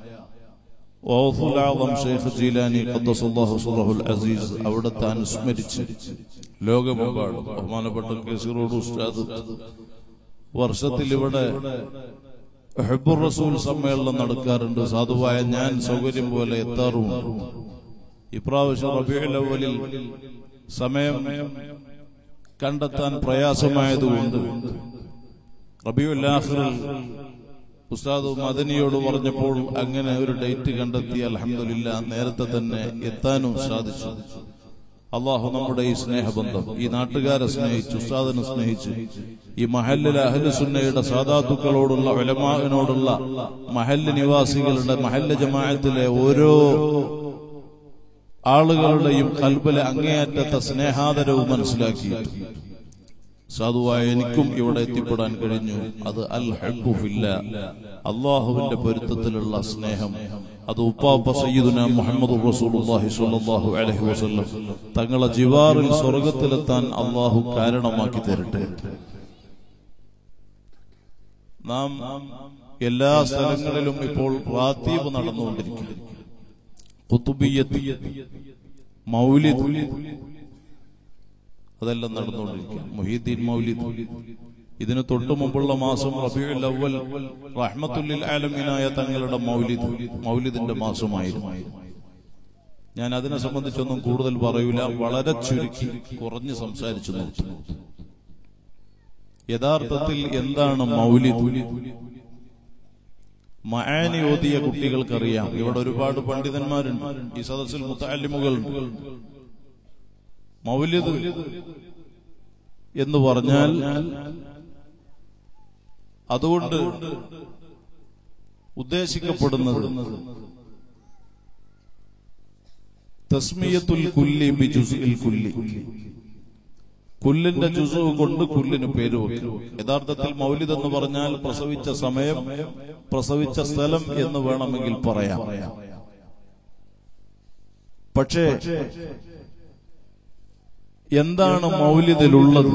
ഓഫുൽ ആളം ഷെയ്ഖ് ജീലാനി ഖദ്ദസല്ലാഹു സുറഹുൽ അസീസ് അവിടുത്തെ അനുസ്മരിച്ച് ലോകമെമ്പാടും ബഹുമാനപ്പെട്ട കേസീറോട് ഉസ്താദ് വർഷത്തിൽ ഇവിടെ ഹെബുർ റസൂൽ സമ്മേളനം നടക്കാറുണ്ട് സാധുവായ ഞാൻ സൗകര്യം പോലെ എത്താറുമുണ്ട് ഇപ്രാവശ്യം റബിയുൽ അവലിൽ സമയം കണ്ടെത്താൻ പ്രയാസമായതുകൊണ്ട് റബിയുൽ ആഖിറിൽ ഉസ്താദ് മദനിയോട് പറഞ്ഞപ്പോൾ അങ്ങനെ ഒരു ഡേറ്റ് കണ്ടെത്തി അലഹമില്ല നേരത്തെ തന്നെ എത്താനും സാധിച്ചു അള്ളാഹു നമ്മുടെ ഈ സ്നേഹബന്ധം ഈ നാട്ടുകാരെ സ്നേഹിച്ചു ഉസ്താദിനെ സ്നേഹിച്ചു ഈ മഹല്ലിലെ അഹ്ലുസുന്നയുടെ സാധാത്തുക്കളോടുള്ള ഒലമാവിനോടുള്ള മഹല്ല് നിവാസികളുടെ മഹല്ല് ജമാഅത്തിലെ ഓരോ ആളുകളുടെയും കൽബിലെ അങ്ങേയറ്റത്തെ സ്നേഹാദരവും മനസ്സിലാക്കിയിട്ട് സാധുവായ എനിക്കും ഇവിടെ എത്തിപ്പെടാൻ കഴിഞ്ഞു അത് അൽ ഹബ്ബുഫില്ല അള്ളാഹുവിന്റെ പൊരുത്തത്തിലുള്ള സ്നേഹം അത് ഉപ്പാപ്പ സയ്യിദുന മുഹമ്മദ് റസൂലുള്ളാഹി സ്വല്ലല്ലാഹു അലൈഹി വസല്ലം തങ്ങളെ ജിവാറിൽ സ്വർഗത്തിലെത്താൻ അള്ളാഹു കാരണമാക്കി തരട്ടെ നാം എല്ലാ സ്ഥലങ്ങളിലും ഇപ്പോൾ റാത്തീബ് നടന്നുകൊണ്ടിരിക്കുന്നു കുത്തുബിയത്ത് മൗലിദ് അതെല്ലാം നടന്നുകൊണ്ടിരിക്കുക മുഹീദ്ദീൻ മൗലിദ് ഇതിന് തൊട്ടു മുമ്പുള്ള മാസം റബിയുൽ അവൽ റഹ്മത്തുല്ലിൽ ആലമീനായ തങ്ങളുടെ മൗലിദ് മൗലിദിന്റെ മാസമായിരുന്നു ഞാൻ അതിനെ സംബന്ധിച്ചൊന്നും കൂടുതൽ പറയൂല വളരെ ചുരുക്കി കുറഞ്ഞ് സംസാരിച്ചു നിർത്തുന്നു യഥാർത്ഥത്തിൽ എന്താണ് മൗലിദ് മയാനി ഓതിയ കുട്ടികൾക്കറിയാം ഇവിടെ ഒരുപാട് പണ്ഡിതന്മാരുണ്ട് ഈ സദസ്സിൽ മുത്താലിമുകളുണ്ട് മൗലിദ് എന്ന് പറഞ്ഞാൽ അതുകൊണ്ട് ഉദ്ദേശിക്കപ്പെടുന്നത് തസ്മിയത്തുൽ കുല്ലി ബി ജുസ്ഇൽ കുല്ലി കുല്ലിന്റെ ജുസു കൊണ്ട് കുല്ലിന് പേര് വെക്കും യഥാർത്ഥത്തിൽ മൗലിദ് എന്ന് പറഞ്ഞാൽ പ്രസവിച്ച സമയം പ്രസവിച്ച സ്ഥലം എന്ന് വേണമെങ്കിൽ പറയാം പക്ഷേ എന്താണ് മൗലിദിലുള്ളത്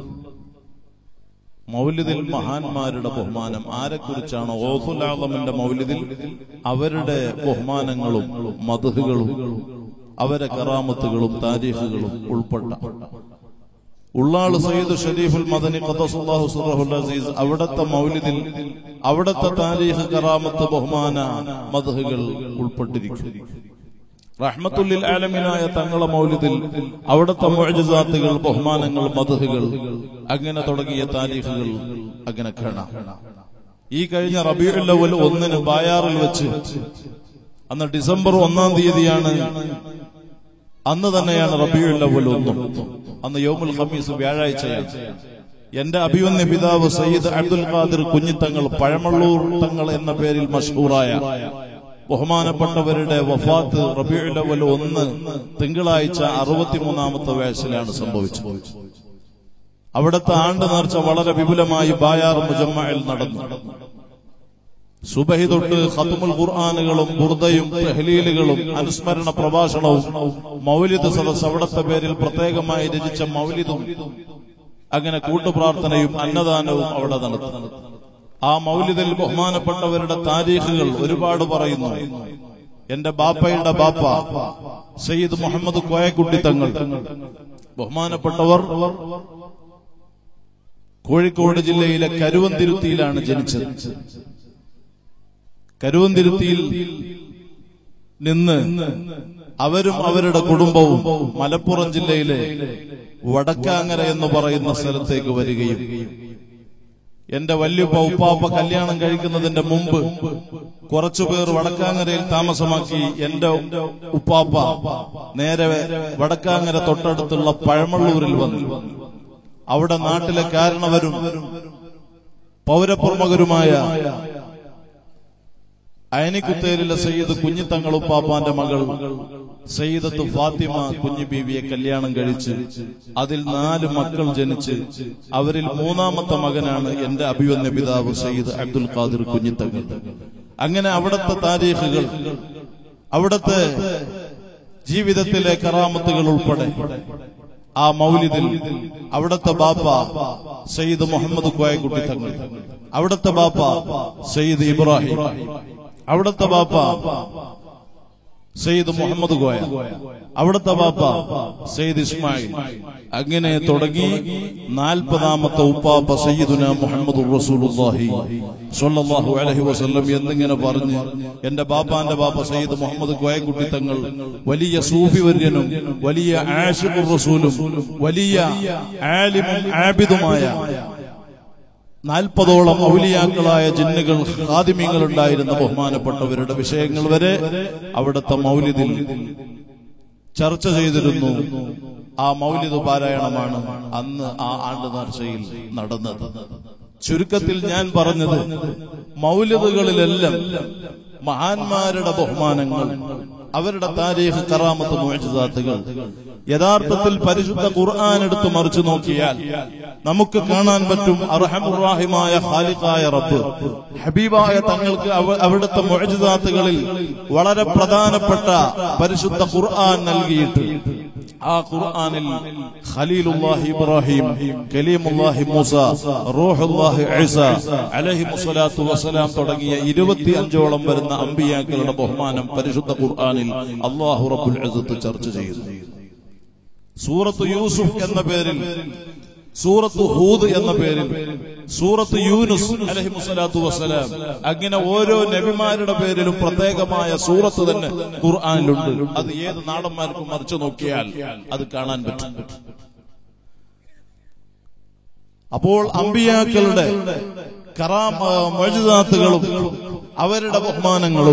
മൗലിദിൽ മഹാന്മാരുടെ ബഹുമാനം ആരെക്കുറിച്ചാണ് ഓഹുലാളമിന്റെ മൗലിദിൽ അവരുടെ ബഹുമാനങ്ങളും മധുഹുകളും അവരെ കറാമത്തുകളും താരീഖുകളും ഉൾപ്പെട്ട ഉള്ളാള് സയ്യിദ് ഷരീഫുൽ മദനി ഖദ്ദസുല്ലാഹു സുറഹുൽ അസീസ് അവിടത്തെ മൗലിദിൽ അവിടത്തെ താരീഖ് കറാമത്ത് ബഹുമാന മധുഹുകൾ ഉൾപ്പെട്ടിരിക്കും റഹ്മത്തുല്ലിൽ ആലമിനായ തങ്ങളെ മൗലിദിൽ അവിടുത്തെ മുഅജിസാത്തുകൾ ബഹുമാനങ്ങൾ മധുഹുകൾ അങ്ങനെ തുടങ്ങിയ താരീഖുകൾ അങ്ങനെ കാണാം ഈ കഴിഞ്ഞ റബീഉൽ അവൽ ഒന്നിന് ബായാറിൽ വെച്ച് അന്ന് ഡിസംബർ ഒന്നാം തീയതിയാണ് അന്ന് തന്നെയാണ് റബീഉൽ അവൽ ഒന്നും അന്ന് യോമുൽ ഖമീസ് വ്യാഴാഴ്ചയാണ് എന്റെ അഭിവന്യ പിതാവ് സയ്യിദ് അബ്ദുൽ ഖാദിർ കുഞ്ഞിത്തങ്ങൾ പഴമള്ളൂർ തങ്ങൾ എന്ന പേരിൽ മഷഹൂറായ ബഹുമാനപ്പെട്ടവരുടെ വഫാത്ത് റബിയുൽ അവൽ ഒന്ന് തിങ്കളാഴ്ച അറുപത്തിമൂന്നാമത്തെ വയസ്സിലാണ് സംഭവിച്ചത് അവിടുത്തെ ആണ്ട് നേർച്ച വളരെ വിപുലമായി ബായാർ മുജമ്മയിൽ നടന്നു സുബഹി തൊട്ട് ഖത്തുമുൽ ഖുർആാനുകളും ബുർദയും തെഹ്ലീലുകളും അനുസ്മരണ പ്രഭാഷണവും മൗലിദ് സദസ് അവിടത്തെ പേരിൽ പ്രത്യേകമായി രചിച്ച മൗലിദും അങ്ങനെ കൂട്ടുപ്രാർത്ഥനയും അന്നദാനവും അവിടെ നടത്തി ആ മൗലിദിൽ ബഹുമാനപ്പെട്ടവരുടെ താരീഖുകൾ ഒരുപാട് പറയുന്നു എന്റെ ബാപ്പയുടെ ബാപ്പ സയ്യിദ് മുഹമ്മദ് കോയക്കുട്ടി തങ്ങൾ ബഹുമാനപ്പെട്ടവർ കോഴിക്കോട് ജില്ലയിലെ കരുവന്തിരുത്തിയിലാണ് ജനിച്ചത് കരുവന്തിരുത്തിയിൽ നിന്ന് അവരും അവരുടെ കുടുംബവും മലപ്പുറം ജില്ലയിലെ വടക്കാങ്ങര എന്ന് പറയുന്ന സ്ഥലത്തേക്ക് വരികയും എന്റെ വല്യുപ്പ ഉപ്പാപ്പ കല്യാണം കഴിക്കുന്നതിന്റെ മുമ്പ് കുറച്ചുപേർ വടക്കാങ്ങരയിൽ താമസമാക്കി എന്റെ ഉപ്പാപ്പ നേരെ വടക്കാങ്ങര തൊട്ടടുത്തുള്ള പഴമള്ളൂരിൽ വന്നു അവിടെ നാട്ടിലെ കാരണവരും പൗരപ്രമുഖരുമായ അയനിക്കുത്തേരിലെ സയ്യിദ് കുഞ്ഞിത്തങ്ങൾ ഉപ്പാപ്പാന്റെ മകൾ സയ്യിദത്ത് ഫാത്തിമ കുഞ്ഞു ബീവിയെ കല്യാണം കഴിച്ച് അതിൽ നാല് മക്കൾ ജനിച്ച് അവരിൽ മൂന്നാമത്തെ മകനാണ് എന്റെ അഭിവന്യ പിതാവ് സയ്യിദ് അബ്ദുൽ ഖാദിർ കുഞ്ഞിത്തങ്ങൾ അങ്ങനെ അവിടുത്തെ താരീഖുകൾ അവിടുത്തെ ജീവിതത്തിലെ കറാമത്തുകൾ ഉൾപ്പെടെ ആ മൗലിദിൽ അവിടുത്തെ ബാപ്പ സയ്യിദ് മുഹമ്മദ് കോയക്കുട്ടി തങ്ങൾ അവിടുത്തെ ബാപ്പ സയ്യിദ് ഇബ്രാഹിം അവിടുത്തെ ബാപ്പ സെയ്ദ് മുഹമ്മദ് കോയ അവിടുത്തെ ബാപ്പ സെയ്ദ് ഇസ്മായിൽ അങ്ങനെ തുടങ്ങി നാൽപ്പതാമത്തെ ഉപ്പാപ്പ സയ്യിദുന മുഹമ്മദ് റസൂലുള്ളാഹി സ്വല്ലല്ലാഹു അലൈഹി വസല്ലം എന്നിങ്ങനെ പറഞ്ഞ് എന്റെ ബാപ്പാന്റെ ബാപ്പ സയ്യിദ് മുഹമ്മദ് കോയക്കുട്ടി തങ്ങൾ വലിയ സൂഫി വര്യനും വലിയ ആഷിഖുർ റസൂലും വലിയ ആലിമും ആബിദുമായ നാൽപ്പതോളം ഔലിയാക്കളായ ജിന്നുകൾ ഹാദിമ്യങ്ങൾ ഉണ്ടായിരുന്ന ബഹുമാനപ്പെട്ടവരുടെ വിഷയങ്ങൾ വരെ അവിടുത്തെ മൗലിദിൽ ചർച്ച ചെയ്തിരുന്നു ആ മൗലിദ് പാരായണമാണ് അന്ന് ആ ആണ്ട് നേർച്ചയിൽ നടന്നത് ചുരുക്കത്തിൽ ഞാൻ പറഞ്ഞത് മൗലിദുകളിലെല്ലാം മഹാന്മാരുടെ ബഹുമാനങ്ങൾ അവരുടെ താരീഖ് കറാമത്ത് മുഴജാത്തുകൾ യഥാർത്ഥത്തിൽ പരിശുദ്ധ ഖുർആൻ എടുത്ത് മറിച്ചു നോക്കിയാൽ നമുക്ക് കാണാൻ പറ്റും അർഹമുറാഹിമായ ഖാലിഖായ റബ്ബ് ഹബീബായ തങ്ങൾക്ക് അവ- അവിടുത്തെ മുഴജാത്തുകളിൽ വളരെ പ്രധാനപ്പെട്ട പരിശുദ്ധ ഖുർആൻ നൽകിയിട്ട് ആ ഖുർആനിൽ ഖലീലുല്ലാഹി ഇബ്രാഹിം കലീമുല്ലാഹി മൂസ റൂഹുല്ലാഹി ഈസ അലൈഹി മുസ്സലാത്തു വസ്സലാം തുടങ്ങിയ ഇരുപത്തിയഞ്ചോളം വരുന്ന അമ്പിയാക്കളുടെ ബഹുമാനം പരിശുദ്ധ ഖുർആനിൽ അള്ളാഹു റബ്ബുൽ ഇസ്സത്ത് ചർച്ച ചെയ്യുന്നു സൂറത്ത് യൂസുഫ് എന്ന പേരിൽ സൂറത്ത് ഹൂദ് എന്ന പേരിൽ സൂറത്ത് യൂനുസ് അലഹി മുസ്സലാത്തു വസ്സലാം അങ്ങനെ ഓരോ നബിമാരുടെ പേരിലും പ്രത്യേകമായ സൂറത്ത് തന്നെ ഖുർആനിലുണ്ട് അത് ഏത് നാടന്മാർക്കും മറിച്ചു നോക്കിയാൽ അത് കാണാൻ പറ്റും അപ്പോൾ അമ്പിയാക്കളുടെ കറാം മൊഴിതാത്തുകളും അവരുടെ ബഹുമാനങ്ങളും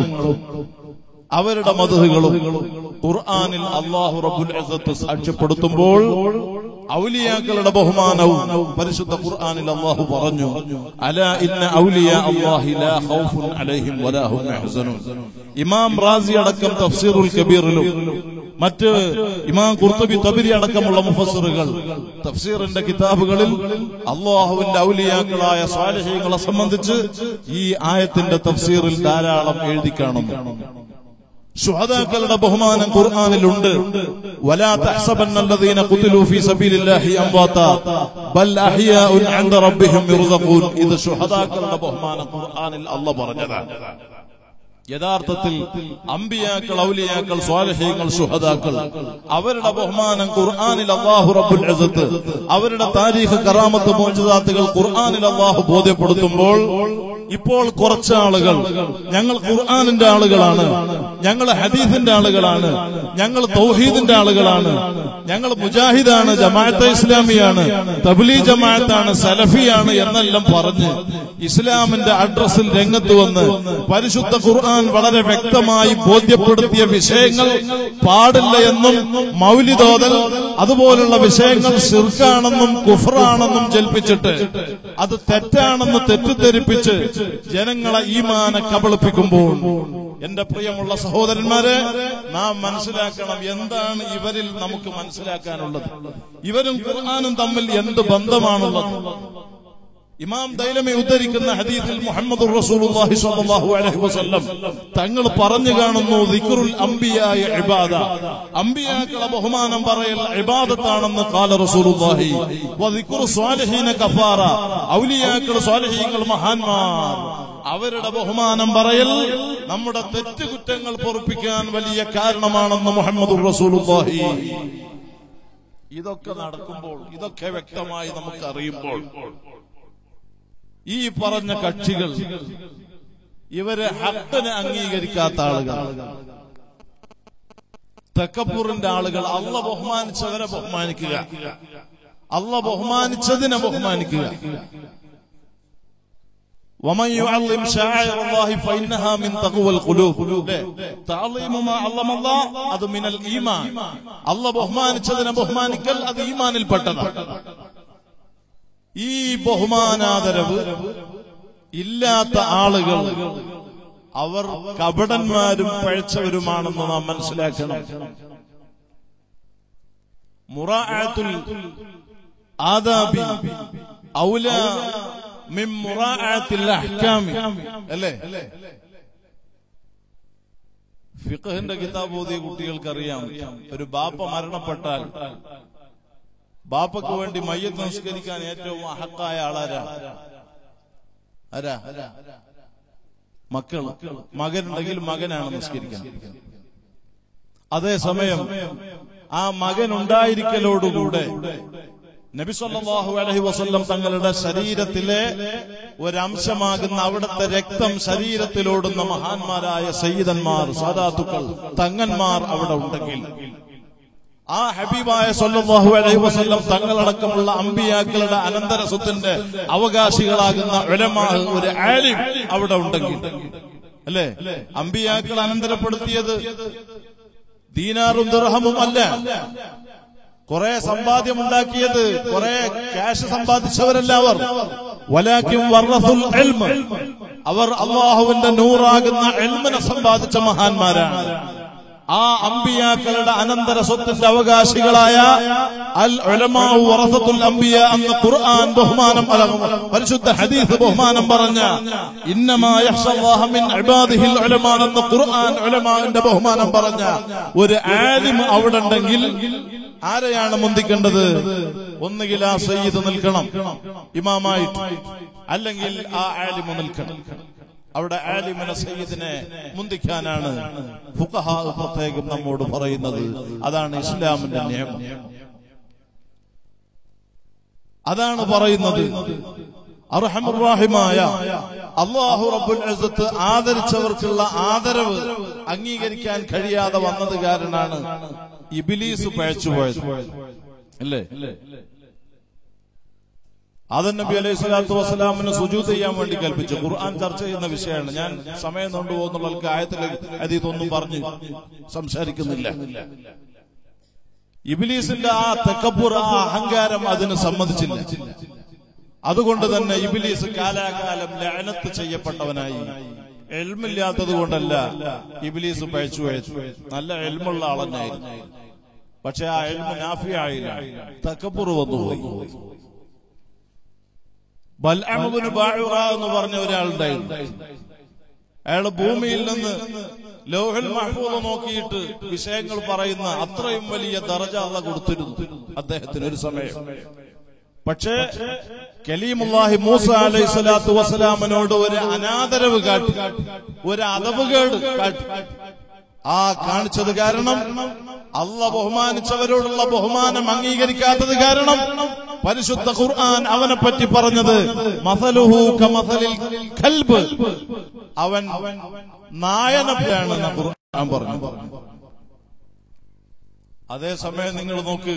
അവരുടെ മധുകളും ഖുർആനിൽ അള്ളാഹു റബ്ബുൽ ഇസ്സത്ത് സാക്ഷ്യപ്പെടുത്തുമ്പോൾ ഔലിയാക്കളുടെ ബഹുമാനവും പരിശുദ്ധ ഖുർആനിൽ അള്ളാഹു പറഞ്ഞു അല ഇന്ന ഔലിയ അല്ലാഹി ലാ ഖൗഫുൻ അലൈഹിം വലാ ഹും യഹ്സനൂൻ ഇമാം റാസി അടക്കം തഫ്സീറുൽ കബീറിലും മറ്റ് ഇമാം കുർത്തുബി തബിരി അടക്കമുള്ള മുഫസ്സിറുകൾ തഫ്സീറിന്റെ കിതാബുകളിൽ അള്ളാഹുവിന്റെ ഔലിയാക്കളായ സ്വാലഹ്യങ്ങളെ സംബന്ധിച്ച് ഈ ആയത്തിന്റെ തഫ്സീറിൽ ധാരാളം എഴുതി കാണുന്നു ശുഹദാക്കളുടെ ബഹുമാനം ഖുർആനിലുണ്ട് വലാ തഹ്സബന്നല്ലദീന ഖുതിലൂ ഫീ സബീലില്ലാഹി അംവാതാ ബൽ അഹ്യാഉൻ ഇൻദ റബ്ബിഹിം യുർസഖൂൻ ഇത് ശുഹദാക്കളുടെ ബഹുമാനം ഖുർആനിൽ അല്ലാഹ് പറഞ്ഞതാണ് യഥാർത്ഥത്തിൽ അമ്പിയാക്കൾ ഔലിയാക്കൾ സ്വാലഹ്യങ്ങൾ സുഹദാക്കൾ അവരുടെ ബഹുമാനം ഖുർആനിൽ അള്ളാഹു റബ്ബുൽ ഇസ്സത്ത് അവരുടെ താരീഖ് കറാമത്ത് മോചിതാത്തുകൾ ഖുർആനിൽ അള്ളാഹു ബോധ്യപ്പെടുത്തുമ്പോൾ ഇപ്പോൾ കുറച്ച് ആളുകൾ ഞങ്ങൾ ഖുർആനിന്റെ ആളുകളാണ് ഞങ്ങൾ ഹദീസിന്റെ ആളുകളാണ് ഞങ്ങൾ തൗഹീദിന്റെ ആളുകളാണ് ഞങ്ങൾ മുജാഹിദാണ് ജമാഅത്തെ ഇസ്ലാമിയാണ് തബ്ലീ ജമാഅത്താണ് സലഫിയാണ് എന്നെല്ലാം പറഞ്ഞ് ഇസ്ലാമിന്റെ അഡ്രസ്സിൽ രംഗത്ത് വന്ന് പരിശുദ്ധ ഖുർആൻ വളരെ വ്യക്തമായി ബോധ്യപ്പെടുത്തിയ വിഷയങ്ങൾ പാടില്ല എന്നും മൗലിദോതൽ അതുപോലുള്ള വിഷയങ്ങൾ ശിർക്കാണെന്നും കുഫറാണെന്നും ജൽപ്പിച്ചിട്ട് അത് തെറ്റാണെന്ന് തെറ്റിദ്ധരിപ്പിച്ച് ജനങ്ങളെ ഈമാനെ കബളിപ്പിക്കുമ്പോൾ എന്റെ പ്രിയമുള്ള സഹോദരന്മാരെ നാം മനസ്സിലാക്കണം എന്താണ് ഇവരിൽ നമുക്ക് മനസ്സിലാക്കാനുള്ളത് ഇവരും ഖുർആാനും തമ്മിൽ എന്ത് ബന്ധമാണുള്ളത് ഇമാം ദൈലമി ഉദ്ധരിക്കുന്ന ഹദീസിൽ മുഹമ്മദ് റസൂലുള്ളാഹി സ്വല്ലല്ലാഹു അലൈഹി വസല്ലം തങ്ങൾ പറഞ്ഞു കാണുന്നു ദിക്റുൽ അംബിയായ ഇബാദ അംബിയാക്കളെ ബഹുമാനം പറയൽ ഇബാദത്താണെന്ന് കാല റസൂലുള്ളാഹി വ ദിക്റു സ്വാലിഹീന കഫാറ ഔലിയാക്കൾ സ്വാലിഹീങ്ങൾ മഹാന്മാർ അവരുടെ ബഹുമാനം പറയൽ നമ്മുടെ തെറ്റുകുറ്റങ്ങൾ പൊറുപ്പിക്കാൻ വലിയ കാരണമാണെന്ന് മുഹമ്മദ് റസൂലുള്ളാഹി ഇതൊക്കെ നടക്കുമ്പോൾ ഇതൊക്കെ വ്യക്തമായി നമുക്ക് അറിയുമ്പോൾ ഈ പറഞ്ഞ കക്ഷികൾ ഇവരെ ഹക്കിനെ അംഗീകരിക്കാത്ത ആളുകൾ തെക്കപ്പൂറിന്റെ ആളുകൾ അല്ല ബഹുമാനിച്ചവരെ ബഹുമാനിക്കുക അല്ല ബഹുമാനിച്ചതിനെ ബഹുമാനിക്കുക ومن يعظم شعائر الله فإنها من تقوى القلوب تعظيم ما علم الله അത് മിനൽ ഈമാൻ അല്ല ബഹുമാനിച്ചതിനെ ബഹുമാനിക്കൽ അത് ഈമാനിൽ പെട്ടതാണ് ഈ ബഹുമാനാദരവ് ഇല്ലാത്ത ആളുകൾ അവർ കപടന്മാരും പഴച്ചവരുമാണെന്ന് നാം മനസ്സിലാക്കണം മുറാഅത്തുൽ ആദാബി ഔല മിൻ മുറാഅത്തിൽ അഹ്കാമി അല്ലേ ഫിഖഹിന്റെ കിതാബ് ഓതിയ കുട്ടികൾക്കറിയാം ഒരു ബാപ്പ മരണപ്പെട്ടാൽ ബാപ്പക്ക് വേണ്ടി മയ്യത്ത് നമസ്കരിക്കാൻ ഏറ്റവും അഹക്കായ ആളാരാ ആരാ മക്കൾ മകനുണ്ടെങ്കിൽ മകനാണ് നിസ്കരിക്കാൻ അതേസമയം ആ മകൻ ഉണ്ടായിരിക്കലോടുകൂടെ നബി സല്ലല്ലാഹു അലൈഹി വസല്ലം തങ്ങളുടെ ശരീരത്തിലെ ഒരംശമാകുന്ന അവിടുത്തെ രക്തം ശരീരത്തിലോടുന്ന മഹാന്മാരായ സയ്യിദന്മാർ സാദാത്തുക്കൾ തങ്ങന്മാർ അവിടെ ഉണ്ടെങ്കിൽ ആ ഹബീബായ സല്ലല്ലാഹു അലൈഹി വസല്ലം തങ്ങളടക്കമുള്ള അമ്പിയാക്കളുടെ അനന്തര സ്വത്തിന്റെ അവകാശികളാകുന്ന ഉലമാ ഒരു ആലിം അവിടെ ഉണ്ടെങ്കിൽ അല്ലേ അമ്പിയാക്കൾ അനന്തരപ്പെടുത്തിയത് ദീനാറും ദുർഹമും അല്ല കുറെ സമ്പാദ്യമുണ്ടാക്കിയത് കുറെ ക്യാഷ് സമ്പാദിച്ചവരല്ല അവർ വലാക്കും വർറസുൽ ഇൽമ് അവർ അള്ളാഹുവിന്റെ നൂറാകുന്ന എൽമിനെ സമ്പാദിച്ച മഹാന്മാരാണ് ആ അമ്പിയാക്കളുടെ അനന്തര സ്വത്തിന്റെ അവകാശികളായ അൽ ഉലമാഉ വറസത്തുൽ അംബിയ എന്ന ഖുർആൻ ബഹുമാനം അല്ല, പരിശുദ്ധ ഹദീസ് ബഹുമാനം പറഞ്ഞ ഇന്നമാ യഖ്ഷല്ലാഹ മിൻ ഇബാദിഹിൽ ഉലമാ എന്ന ഖുർആൻ ഉലമാന്റെ ബഹുമാനം പറഞ്ഞ ഒരു ആലിം അവിടെ ഉണ്ടെങ്കിൽ ആരെയാണ് മുന്തിക്കേണ്ടത് ഒന്നുകിൽ ആ സയ്യിദ് നിൽക്കണം ഇമാമായിട്ട് അല്ലെങ്കിൽ ആ ആലിമ് നിൽക്കണം അവിടെ ആലിമിനെ സയ്യിദിനെ മുന്തിക്കാനാണ് ഫുഖഹാ പ്രത്യേകം നമ്മോട് പറയുന്നത് അതാണ് ഇസ്ലാമിന്റെ നിയമം അതാണ് പറയുന്നത് അർഹമുറാഹിമായ അള്ളാഹു റബ്ബുൽ അസത്ത് ആദരിച്ചവർക്കുള്ള ആദരവ് അംഗീകരിക്കാൻ കഴിയാതെ വന്നത് കാരണമാണ് ഇബിലീസ് പഴച്ചുപോയത് അല്ലേ ആദൻ നബി അലൈഹി സ്വലാത്തു വസ്സലാമിന് സുജൂത് ചെയ്യാൻ വേണ്ടി കൽപ്പിച്ചു ഖുർആൻ ചർച്ച ചെയ്യുന്ന വിഷയമാണ് ഞാൻ സമയം കൊണ്ടുപോകുന്നുള്ള ആയത്തിൽ അതീതൊന്നും പറഞ്ഞ് സംസാരിക്കുന്നില്ല ഇബിലീസിന്റെ ആ തെക്കപ്പുറ ആ അഹങ്കാരം അതിന് സമ്മതിച്ചില്ല അതുകൊണ്ട് തന്നെ ഇബിലീസ് കാലാകാലം ലഅനത്ത് ചെയ്യപ്പെട്ടവനായി എൽമില്ലാത്തത് കൊണ്ടല്ല ഇബിലീസ് പഴച്ചു പഴച്ചു നല്ല എൽമുള്ള ആളെന്നായിരുന്നു പക്ഷെ ആ എൽമ് നാഫിയായില്ല തക്കപ്പുറ വന്നുപോയി ബൽഅമുബിന് ബാഴുറ എന്ന് പറഞ്ഞ ഒരാളുണ്ടായിരുന്നു അയാള് ഭൂമിയിൽ നിന്ന് ലോഹൽ മഹ്ഫൂദ് നോക്കിയിട്ട് വിഷയങ്ങൾ പറയുന്ന അത്രയും വലിയ ദറജ അള്ള കൊടുത്തിരുന്നു അദ്ദേഹത്തിന് ഒരു സമയം പക്ഷേ കലീമുല്ലാഹി മൂസ അലൈഹി സ്വലാത്തു വസ്സലാമിനോട് ഒരു അനാദരവ് കാട്ടി ഒരു അതവുകേട് കാട്ടി ആ കാണിച്ചത് കാരണം അല്ല ബഹുമാനിച്ചവരോടുള്ള ബഹുമാനം അംഗീകരിക്കാത്തത് കാരണം പരിശുദ്ധ ഖുർആൻ അവനെ പറ്റി പറഞ്ഞത് മസലുഹു കമസലിൽ കൽബ് അവൻ നായനപ്പയാണെന്ന് ഖുർആൻ പറഞ്ഞു അതേസമയം നിങ്ങൾ നോക്ക്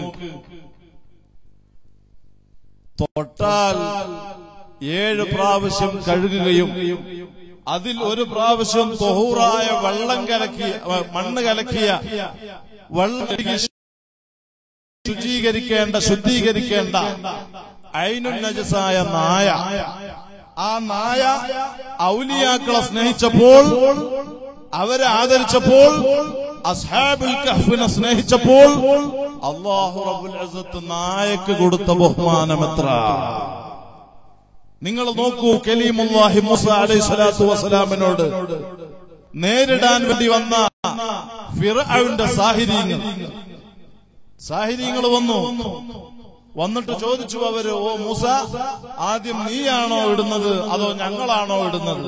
തൊട്ടാൽ ഏഴ് പ്രാവശ്യം കഴുകുകയും അതിൽ ഒരു പ്രാവശ്യം തൊഹൂറായ വെള്ളം കലക്കിയ മണ്ണ് കലക്കിയ വെള്ളം കലക്കി ശുചീകരിക്കേണ്ട ശുദ്ധീകരിക്കേണ്ട ഐനുന്നജസായ നായ ആ നായ ഔലിയാക്കളെ സ്നേഹിച്ചപ്പോൾ അവരെ ആദരിച്ചപ്പോൾ അസ്ഹാബുൽ കഹ്ഫിനെ സ്നേഹിച്ചപ്പോൾ അള്ളാഹു റബ്ബുൽ അസത്ത് നായക്ക് കൊടുത്ത ബഹുമാനം എത്ര നിങ്ങൾ നോക്കൂ കലീമുല്ലാഹി മൂസ അലൈഹി സ്വലാത്തു വസ്സലാമിനോട് നേരിടാൻ വേണ്ടി വന്ന ഫിറൌന്റെ സാഹിര്യങ്ങൾ സാഹിര്യങ്ങൾ വന്നു വന്നിട്ട് ചോദിച്ചു അവര് ഓ മൂസ ആദ്യം നീയാണോ ഇടുന്നത് അതോ ഞങ്ങളാണോ ഇടുന്നത്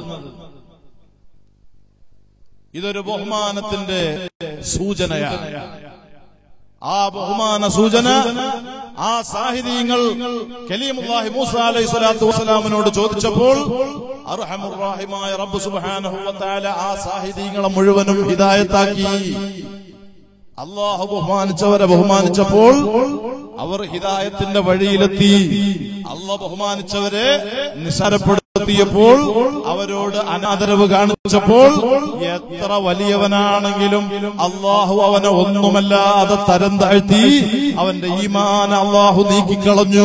ഇതൊരു ബഹുമാനത്തിന്റെ സൂചനയാണ് ആ ബഹുമാന സൂചന ആ സാഹിത്യങ്ങൾ കലീമുല്ലാഹി മൂസ അലൈഹി സ്വലാത്തു വസ്സലാമിനോട് ചോദിച്ചപ്പോൾ അർഹമുറാഹിമായ റബ്ബ് സുബ്ഹാനഹു വ തആല ആ സാഹിത്യങ്ങളെ മുഴുവനും ഹിദായത്താക്കി അള്ളാഹു ബഹുമാനിച്ചവരെ ബഹുമാനിച്ചപ്പോൾ അവർ ഹിദായത്തിന്റെ വഴിയിലെത്തി അള്ള ബഹുമാനിച്ചവരെ നിസാരപ്പെടുത്തിയപ്പോൾ അവരോട് അനാദരവ് കാണിച്ചപ്പോൾ എത്ര വലിയവനാണെങ്കിലും അള്ളാഹു അവനെ ഒന്നുമല്ലാതെ തരം താഴ്ത്തി അവന്റെ ഈമാൻ അള്ളാഹു നീക്കിക്കളഞ്ഞു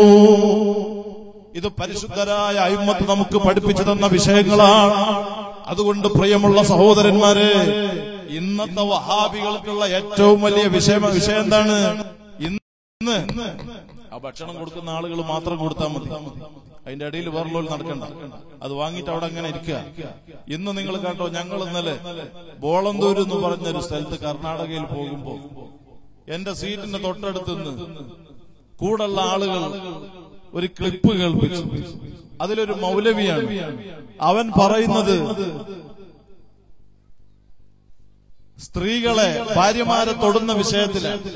ഇത് പരിശുദ്ധരായ അയിമത്ത് നമുക്ക് പഠിപ്പിച്ചു തന്ന വിഷയങ്ങളാണ് അതുകൊണ്ട് പ്രിയമുള്ള സഹോദരന്മാരെ ഇന്നത്തെ വഹാബികൾക്കുള്ള ഏറ്റവും വലിയ വിഷയം വിഷയം എന്താണ് ഇന്ന് ആ ഭക്ഷണം കൊടുക്കുന്ന ആളുകൾ മാത്രം കൊടുത്താൽ മതി അതിന്റെ ഇടയിൽ വേറെല്ലോ നടക്കണ്ട അത് വാങ്ങിയിട്ട് അവിടെ അങ്ങനെ ഇരിക്കുക ഇന്ന് നിങ്ങൾ കേട്ടോ ഞങ്ങൾ ഇന്നലെ ബോളന്തൂര് എന്ന് പറഞ്ഞൊരു സ്ഥലത്ത് കർണാടകയിൽ പോകുമ്പോ എന്റെ സീറ്റിന്റെ തൊട്ടടുത്ത് നിന്ന് കൂടുള്ള ആളുകൾ ഒരു ക്ലിപ്പ് കേൾപ്പിച്ചു അതിലൊരു മൗലവിയാണ് അവൻ പറയുന്നത് സ്ത്രീകളെ ഭാര്യമാരെ തൊടുന്ന വിഷയത്തിലാണ്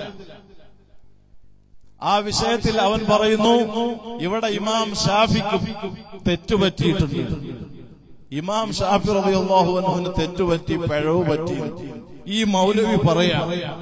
ആ വിഷയത്തിൽ അവൻ പറയുന്നു ഇവിടെ ഇമാം ഷാഫിക്കും തെറ്റുപറ്റിയിട്ടുണ്ട് ഇമാം ഷാഫി റളിയല്ലാഹു അൻഹുവിന് തെറ്റുപറ്റി പിഴവ് പറ്റി ഈ മൗലവി പറയാ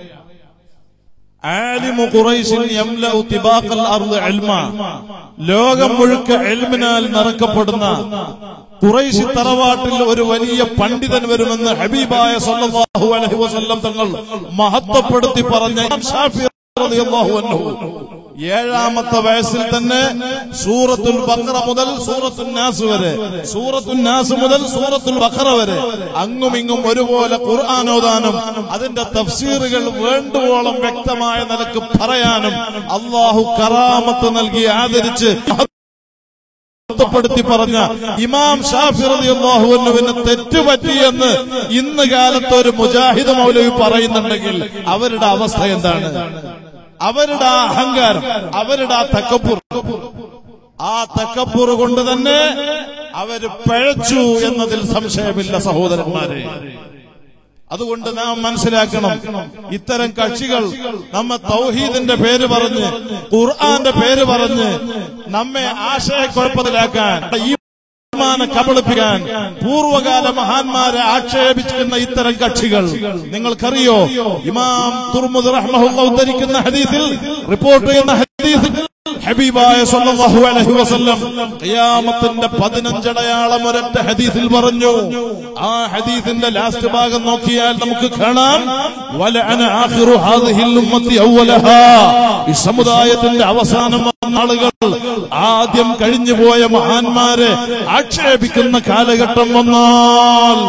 ആലിമു ഖുറൈശിൻ യംലഉ തിബാഖൽ അർള് ഇൽമ ലോകം മുഴുക്ക ഇൽമിനാൽ നിറക്കപ്പെടുന്ന ഖുറൈശി തറവാട്ടിൽ ഒരു വലിയ പണ്ഡിതൻ വരുമെന്ന് ഹബീബായ സല്ലല്ലാഹു അലൈഹി വസല്ലം തങ്ങൾ മഹത്വപ്പെടുത്തി പറഞ്ഞ ഇമാം ഷാഫി റളിയല്ലാഹു അൻഹു ഏഴാമത്തെ വയസ്സിൽ തന്നെ സൂറത്തുൽ ബഖറ മുതൽ സൂറത്തുൽ നാസ് വരെ സൂറത്തുൽ നാസ് മുതൽ സൂറത്തുൽ ബഖറ വരെ അങ്ങും ഇങ്ങും ഒരുപോലെ ഖുർആൻ ഓതാനും അതിന്റെ തഫ്സീറുകൾ വേണ്ടുവോളം വ്യക്തമായ നിലക്ക് പറയാനും അള്ളാഹു കറാമത്ത് നൽകി ആദരിച്ച് പ്പെടുത്തി പറഞ്ഞ ഇമാം ഷാഫി റളിയല്ലാഹു അൻഹുവിന് തെറ്റുപറ്റിയെന്ന് ഇന്ന് കാലത്ത് ഒരു മുജാഹിദ് മൗലവി പറയുന്നുണ്ടെങ്കിൽ അവരുടെ അവസ്ഥ എന്താണ് അവരുടെ ആ അഹങ്കാരം അവരുടെ ആ തക്കപ്പുർ ആ തക്കപ്പുർ കൊണ്ട് തന്നെ അവര് പിഴച്ചു എന്നതിൽ സംശയമില്ല സഹോദരന്മാരെ അതുകൊണ്ട് നാം മനസ്സിലാക്കണം ഇത്തരം കക്ഷികൾ നമ്മെ തൗഹീദിന്റെ പേര് പറഞ്ഞ് ഖുർആന്റെ പേര് പറഞ്ഞ് നമ്മെ ആശയക്കുഴപ്പത്തിലാക്കാൻ ഈ ഈമാനെ കബളിപ്പിക്കാൻ പൂർവകാല മഹാന്മാരെ ആക്ഷേപിക്കുന്ന ഇത്തരം കക്ഷികൾ നിങ്ങൾക്കറിയോ ഇമാം തുർമുദ് റഹ്മഹുല്ല ഉദ്ധരിക്കുന്ന ഹദീസിൽ റിപ്പോർട്ട് ചെയ്യുന്ന ഹദീസിൽ ഹബീബായ സല്ലല്ലാഹു അലൈഹി വസല്ലം ഖിയാമത്തിന്റെ പതിനഞ്ചടയാളം ഒരൊറ്റ ഹദീസിൽ പറഞ്ഞു ആ ഹദീസിന്റെ ലാസ്റ്റ് ഭാഗം നോക്കിയാൽ നമുക്ക് കാണാം വലഅന ആഖിറു ഹാദിഹിൽ ഉമ്മത്തി അവലഹാ ഈ സമുദായത്തിന്റെ അവസാനം വന്ന ആളുകൾ ആദ്യം കഴിഞ്ഞുപോയ മഹാന്മാരെ ആക്ഷേപിക്കുന്ന കാലഘട്ടം വന്നാൽ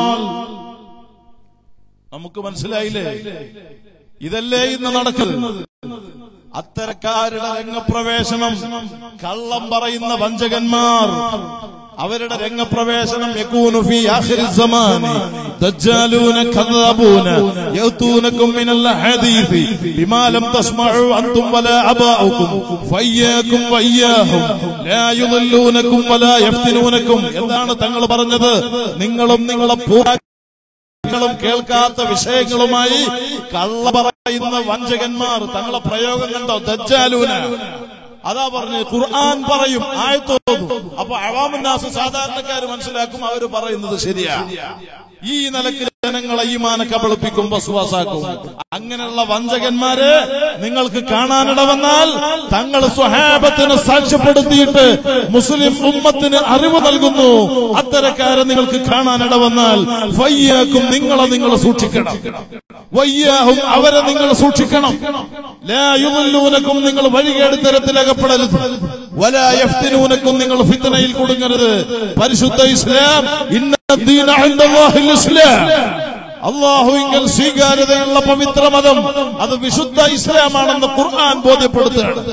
നമുക്ക് മനസ്സിലായില്ലേ ഇതല്ലേ ഇന്ന് നടക്കുന്നത് അത്തരക്കാരുടെ രംഗപ്രവേശനം കള്ളം പറയുന്ന വഞ്ചകന്മാർ അവരുടെ രംഗപ്രവേശനം യകൂനു ഫീ ആഖിരി സമാനി ദജ്ജാലൂന കദ്ദാബൂന യഅതൂനകും മിനൽ ഹദീസ് ബിമാ ലം തസ്മഉ അൻതും വലാ അബാഉകും ഫയ്യാകും വയ്യാഹും ലാ യുദല്ലൂനകും വലാ യഫ്തിനൂനകും എന്താണ് തങ്ങൾ പറഞ്ഞത് നിങ്ങളും നിങ്ങളെ പൂർവ്വ കേൾക്കാത്ത വിഷയങ്ങളുമായി കള്ള പറയുന്ന വഞ്ചകന്മാർ തങ്ങളെ പ്രയോഗം കണ്ടോ ദജ്ജാലൂന അതാ പറഞ്ഞു ഖുർആൻ പറയും ആയത്തോതും അപ്പൊ അവാമുന്നാസ് സാധാരണക്കാർ മനസ്സിലാക്കും അവർ പറയുന്നത് ശരിയാ ഈ നിലക്ക് ജനങ്ങളെ ഈമാനെ കബളിപ്പിക്കും വസുവാസാക്കും അങ്ങനെയുള്ള വഞ്ചകന്മാരെ നിങ്ങൾക്ക് കാണാനിട വന്നാൽ തങ്ങൾ സ്വഹാബത്തിന് സാക്ഷ്യപ്പെടുത്തിയിട്ട് മുസ്ലിം ഉമ്മത്തിന് അറിവ് നൽകുന്നു അത്തരക്കാരെ നിങ്ങൾക്ക് കാണാനിട വന്നാൽ വയ്യാക്കും നിങ്ങളെ നിങ്ങൾ സൂക്ഷിക്കണം വയ്യാഹും അവരെ നിങ്ങൾ സൂക്ഷിക്കണം ലാ യുദല്ലൂനക്കും നിങ്ങൾ വഴികേട് തരത്തിലകപ്പെടരുത് വലാ യഫ്തിനൂനക്കും നിങ്ങൾ ഫിത്തനയിൽ കുടുങ്ങരുത് പരിശുദ്ധ ഇസ്ലാം ഇന്ന ദീന ഇൻദല്ലാഹിൽ ഇസ്ലാം അള്ളാഹുവിങ്കൽ സ്വീകാര്യതയുള്ള പവിത്ര മതം അത് വിശുദ്ധ ഇസ്ലാമാണെന്ന് ഖുർആൻ ബോധ്യപ്പെടുത്തുകയാണ്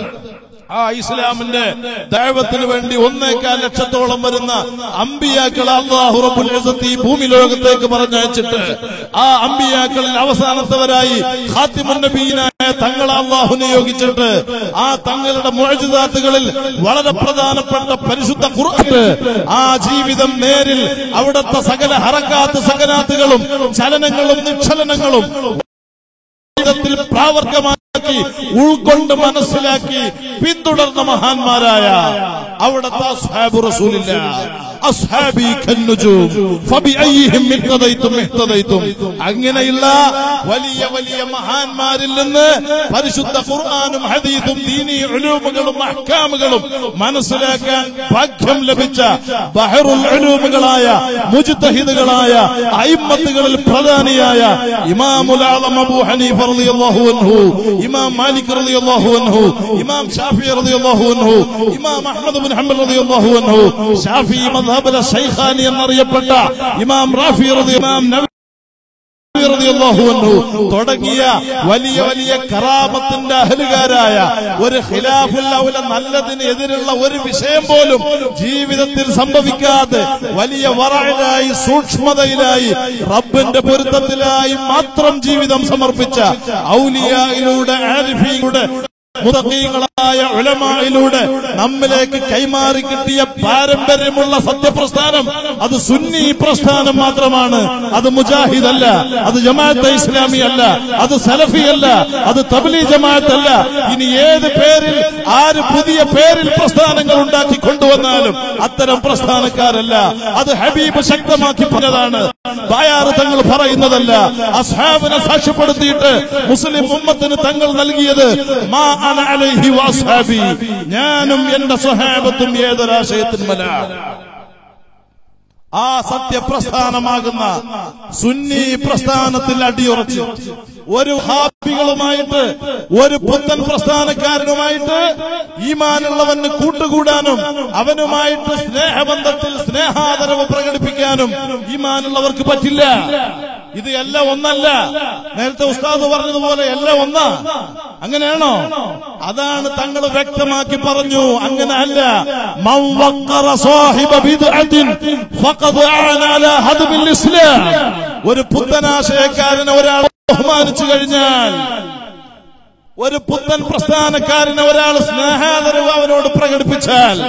ആ ഇസ്ലാമിന്റെ ദൈവത്തിന് വേണ്ടി ഒന്നേക്കാൽ ലക്ഷത്തോളം വരുന്ന അമ്പിയാക്കൾ അള്ളാഹു റബ്ബുൽ ഇസ്സത്ത് ഈ ഭൂമി ലോകത്തേക്ക് പറഞ്ഞയച്ചിട്ട് ആ അമ്പിയാക്കളിൽ അവസാനത്തവരായി ഖാത്തിമുൻ നബീനായ തങ്ങളെ അള്ളാഹു നിയോഗിച്ചിട്ട് ആ തങ്ങളുടെ മുഴജിദാത്തുകളിൽ വളരെ പ്രധാനപ്പെട്ട പരിശുദ്ധ ഖുർആന് ആ ജീവിതം നേരിൽ അവിടുത്തെ സകല ഹറക്കാത്ത് സകനാത്തുകളും ചലനങ്ങളും നിക്ഷലനങ്ങളും ജീവിതത്തിൽ പ്രാവർത്തികമാക്കി ഉൾക്കൊണ്ട് മനസ്സിലാക്കി പിന്തുടർന്ന മഹാന്മാരായ അവിടുത്തെ അസ്ഹാബു റസൂലില്ല അസ്ഹാബി കന്നുജൂം ഫബിഅയ്യിഹിം ഇഹ്തദൈതും ഇഹ്തദൈതും അങ്ങനെയുള്ള വലിയ വലിയ മഹാന്മാരിൽ നിന്ന് പരിശുദ്ധ ഖുർആനും ഹദീസും ദീനി ഉലൂമുകളും അഹ്കാമുകളും മനസ്സിലാക്കാൻ ഭാഗ്യം ലഭിച്ച ബഹറുൽ ഉലൂമുകളായ മുജ്തഹിദുകളായ അയിമ്മത്തുകളിൽ പ്രധാനിയായ ഇമാമുൽ ആലം അബൂ ഹനീഫ റളിയല്ലാഹു അൻഹു ഇമാം മാലിക് റളിയല്ലാഹു അൻഹു ഇമാം ഷാഫി റളിയല്ലാഹു അൻഹു ഇമാം അഹ്മദ് ബിൻ ഹംബൽ റളിയല്ലാഹു അൻഹു ഷാഫി മദ്ഹബിലെ ശൈഖാനി എന്നറിയപ്പെട്ട ഇമാം റാഫി റളി ഇമാം നബി റളിയല്ലാഹു അൻഹു തുടങ്ങിയ വലിയ വലിയ കറാമത്തിന്റെ അഹലുകാരായ ഒരു ഖിലാഫുൽ ഔല നല്ലതിന് എതിരുള്ള ഒരു വിഷയം പോലും ജീവിതത്തിൽ സംഭവിക്കാതെ വലിയ വറയിലായി സൂക്ഷ്മതയിലായി റബ്ബിന്റെ പൊരുത്തത്തിലായി മാത്രം ജീവിതം സമർപ്പിച്ച ഔലിയായിലൂടെ ആരിഫിയുടെ മുതക്കീങ്ങളായ ഉലമായിലൂടെ നമ്മിലേക്ക് കൈമാറി കിട്ടിയ പാരമ്പര്യമുള്ള സത്യപ്രസ്ഥാനം അത് സുന്നി പ്രസ്ഥാനം മാത്രമാണ് അത് മുജാഹിദ് അല്ല അത് ജമാഅത്തെ ഇസ്ലാമി അല്ല അത് സലഫി അല്ല അത് തബ്ലീ ജമാഅത്ത് അല്ല ഇനി ഏത് പേരിൽ ആര് പുതിയ പേരിൽ പ്രസ്ഥാനങ്ങൾ ഉണ്ടാക്കി കൊണ്ടുവന്നാലും അത്തരം പ്രസ്ഥാനക്കാരല്ല അത് ഹബീബ് ശക്തമാക്കി പറഞ്ഞതാണ് ബായാറ് തങ്ങൾ പറയുന്നതല്ല അസ്ഹാബിനെ സാക്ഷ്യപ്പെടുത്തിയിട്ട് മുസ്ലിം ഉമ്മത്തിന് തങ്ങൾ നൽകിയത് മാ അന അലൈഹി വഅസ്ഹാബി ഞാനും എന്റെ സ്വഹാബത്തും ഏതൊരാശയത്തിന്മലാണ് ആ സത്യപ്രസ്ഥാനമാകുന്ന സുന്നി പ്രസ്ഥാനത്തിൽ അടിയുറച്ച് ഒരു ഹാപ്പികളുമായിട്ട് ഒരു പുത്തൻ പ്രസ്ഥാനക്കാരനുമായിട്ട് ഈമാനുള്ളവന് കൂട്ടുകൂടാനും അവനുമായിട്ട് സ്നേഹബന്ധത്തിൽ സ്നേഹാദരവ് പ്രകടിപ്പിക്കാനും ഈമാനുള്ളവർക്ക് പറ്റില്ല ഇത് എല്ലാം ഒന്നല്ല നേരത്തെ ഉസ്താദ് പറഞ്ഞതുപോലെ എല്ലാം ഒന്നാ അങ്ങനെയാണോ അതാണ് തങ്ങൾ വ്യക്തമാക്കി പറഞ്ഞു അങ്ങനെ അല്ല മൻ വഖറ സാഹിബ ബിദ്അത്തിൻ ഫഖദ് അഅന അലാ ഹദ്മിൽ ഇസ്ലാം ഒരു പുത്തനാശയക്കാരനെ ഒരാൾ ബഹുമാനിച്ചു കഴിഞ്ഞാൽ ഒരു പുത്തൻ പ്രസ്ഥാനക്കാരനെ ഒരാൾ സ്നേഹാദരവ് അവനോട് പ്രകടിപ്പിച്ചാൽ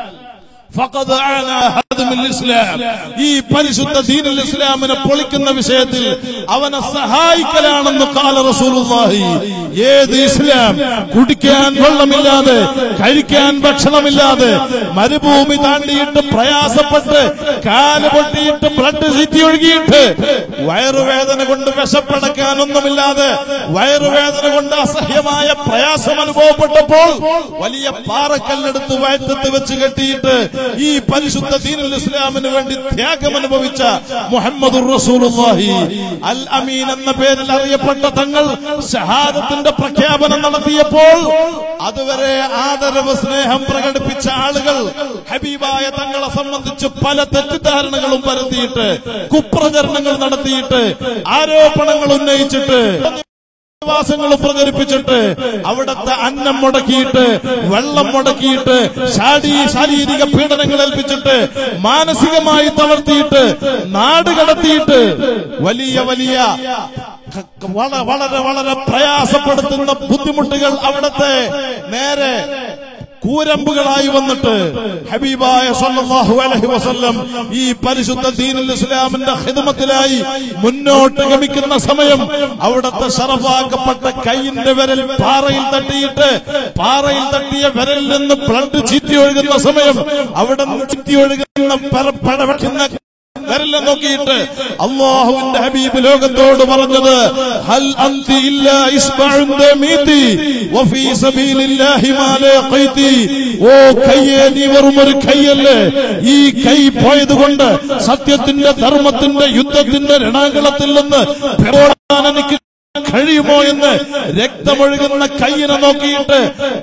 ഫഖദ് അഅന ഹദ്മിൽ ഇസ്ലാം ഈ പരിശുദ്ധ ദീനുൽ ഇസ്ലാമിനെ പൊളിക്കുന്ന വിഷയത്തിൽ അവനെ സഹായിക്കലാണെന്ന് കാല റസൂലുള്ളാഹി ഏത് ഇസ്ലാം കുടിക്കാൻ വെള്ളമില്ലാതെ കഴിക്കാൻ ഭക്ഷണമില്ലാതെ മരുഭൂമി താണ്ടിയിട്ട് പ്രയാസപ്പെട്ട് കാല് പൊട്ടിയിട്ട് ബ്ലഡ് ചീറ്റി ഒഴുകിയിട്ട് വയറുവേദന കൊണ്ട് വിശപ്പടക്കാനൊന്നുമില്ലാതെ വയറുവേദന കൊണ്ട് അസഹ്യമായ പ്രയാസം അനുഭവപ്പെട്ടപ്പോൾ വലിയ പാറക്കല്ലെടുത്ത് വയറ്റത്ത് വെച്ച് കെട്ടിയിട്ട് ഈ പരിശുദ്ധ ദീനുൽ ഇസ്ലാമിന് വേണ്ടി ത്യാഗം അനുഭവിച്ച മുഹമ്മദ് റസൂലുള്ളാഹി അൽ അമീൻ എന്ന പേരിൽ അറിയപ്പെട്ട തങ്ങൾ ഷഹാദത്തിന്റെ പ്രഖ്യാപനം നടത്തിയപ്പോൾ അതുവരെ ആദരവ് സ്നേഹം പ്രകടിപ്പിച്ച ആളുകൾ ഹബീബായ തങ്ങളെ സംബന്ധിച്ച് പല തെറ്റിദ്ധാരണകളും പരത്തിയിട്ട് കുപ്രചരണങ്ങൾ നടത്തിയിട്ട് ആരോപണങ്ങൾ ഉന്നയിച്ചിട്ട് വാസങ്ങൾ പ്രചരിപ്പിച്ചിട്ട് അവിടുത്തെ അന്നം മുടക്കിയിട്ട് വെള്ളം മുടക്കിയിട്ട് ശാരീ ശാരീരിക പീഡനങ്ങൾ ഏൽപ്പിച്ചിട്ട് മാനസികമായി തളർത്തിയിട്ട് നാട് കടത്തിയിട്ട് വലിയ വലിയ ക- ക- വള- വളരെ വളരെ പ്രയാസപ്പെടുത്തുന്ന ബുദ്ധിമുട്ടുകൾ അവിടുത്തെ നേരെ കൂരമ്പുകളായി വന്നിട്ട് ഹബീബായ സല്ലല്ലാഹു അലൈഹി വസല്ലം ഈ പരിശുദ്ധ ദീനുൽ ഇസ്ലാമിന്റെ ഹിദമത്തിലായി മുന്നോട്ട് ഗമിക്കുന്ന സമയം അവിടുത്തെ ഷറഫാക്കപ്പെട്ട കൈയിന്റെ വിരൽ പാറയിൽ തട്ടിയിട്ട് പാറയിൽ തട്ടിയ വിരലിൽ നിന്ന് ബ്ലഡ് ചീറ്റി ഒഴുകുന്ന സമയം അവിടെ നിന്ന് ചീറ്റി ഒഴുകുന്ന പര- പടവെക്കുന്ന വിരലിനെ നോക്കിയിട്ട് അള്ളാഹുവിന്റെ ഹബീബ് ലോകത്തോട് പറഞ്ഞത് ഹൽ അന്തി ഇല്ലാ ഇസ്ബഉൻ ദമീതി വഫീ സബീലില്ലാഹി മാ ലഖീതി ഓ കയ്യേ നീ വെറും ഒരു കൈയല്ലേ ഈ കൈ പോയതുകൊണ്ട് സത്യത്തിന്റെ ധർമ്മത്തിന്റെ യുദ്ധത്തിന്റെ രണാകളത്തിൽ നിന്ന് പിറോടാൻ എനിക്ക് കഴിയുമോ എന്ന് രക്തമൊഴുകുന്ന കയ്യിനെ നോക്കിയിട്ട്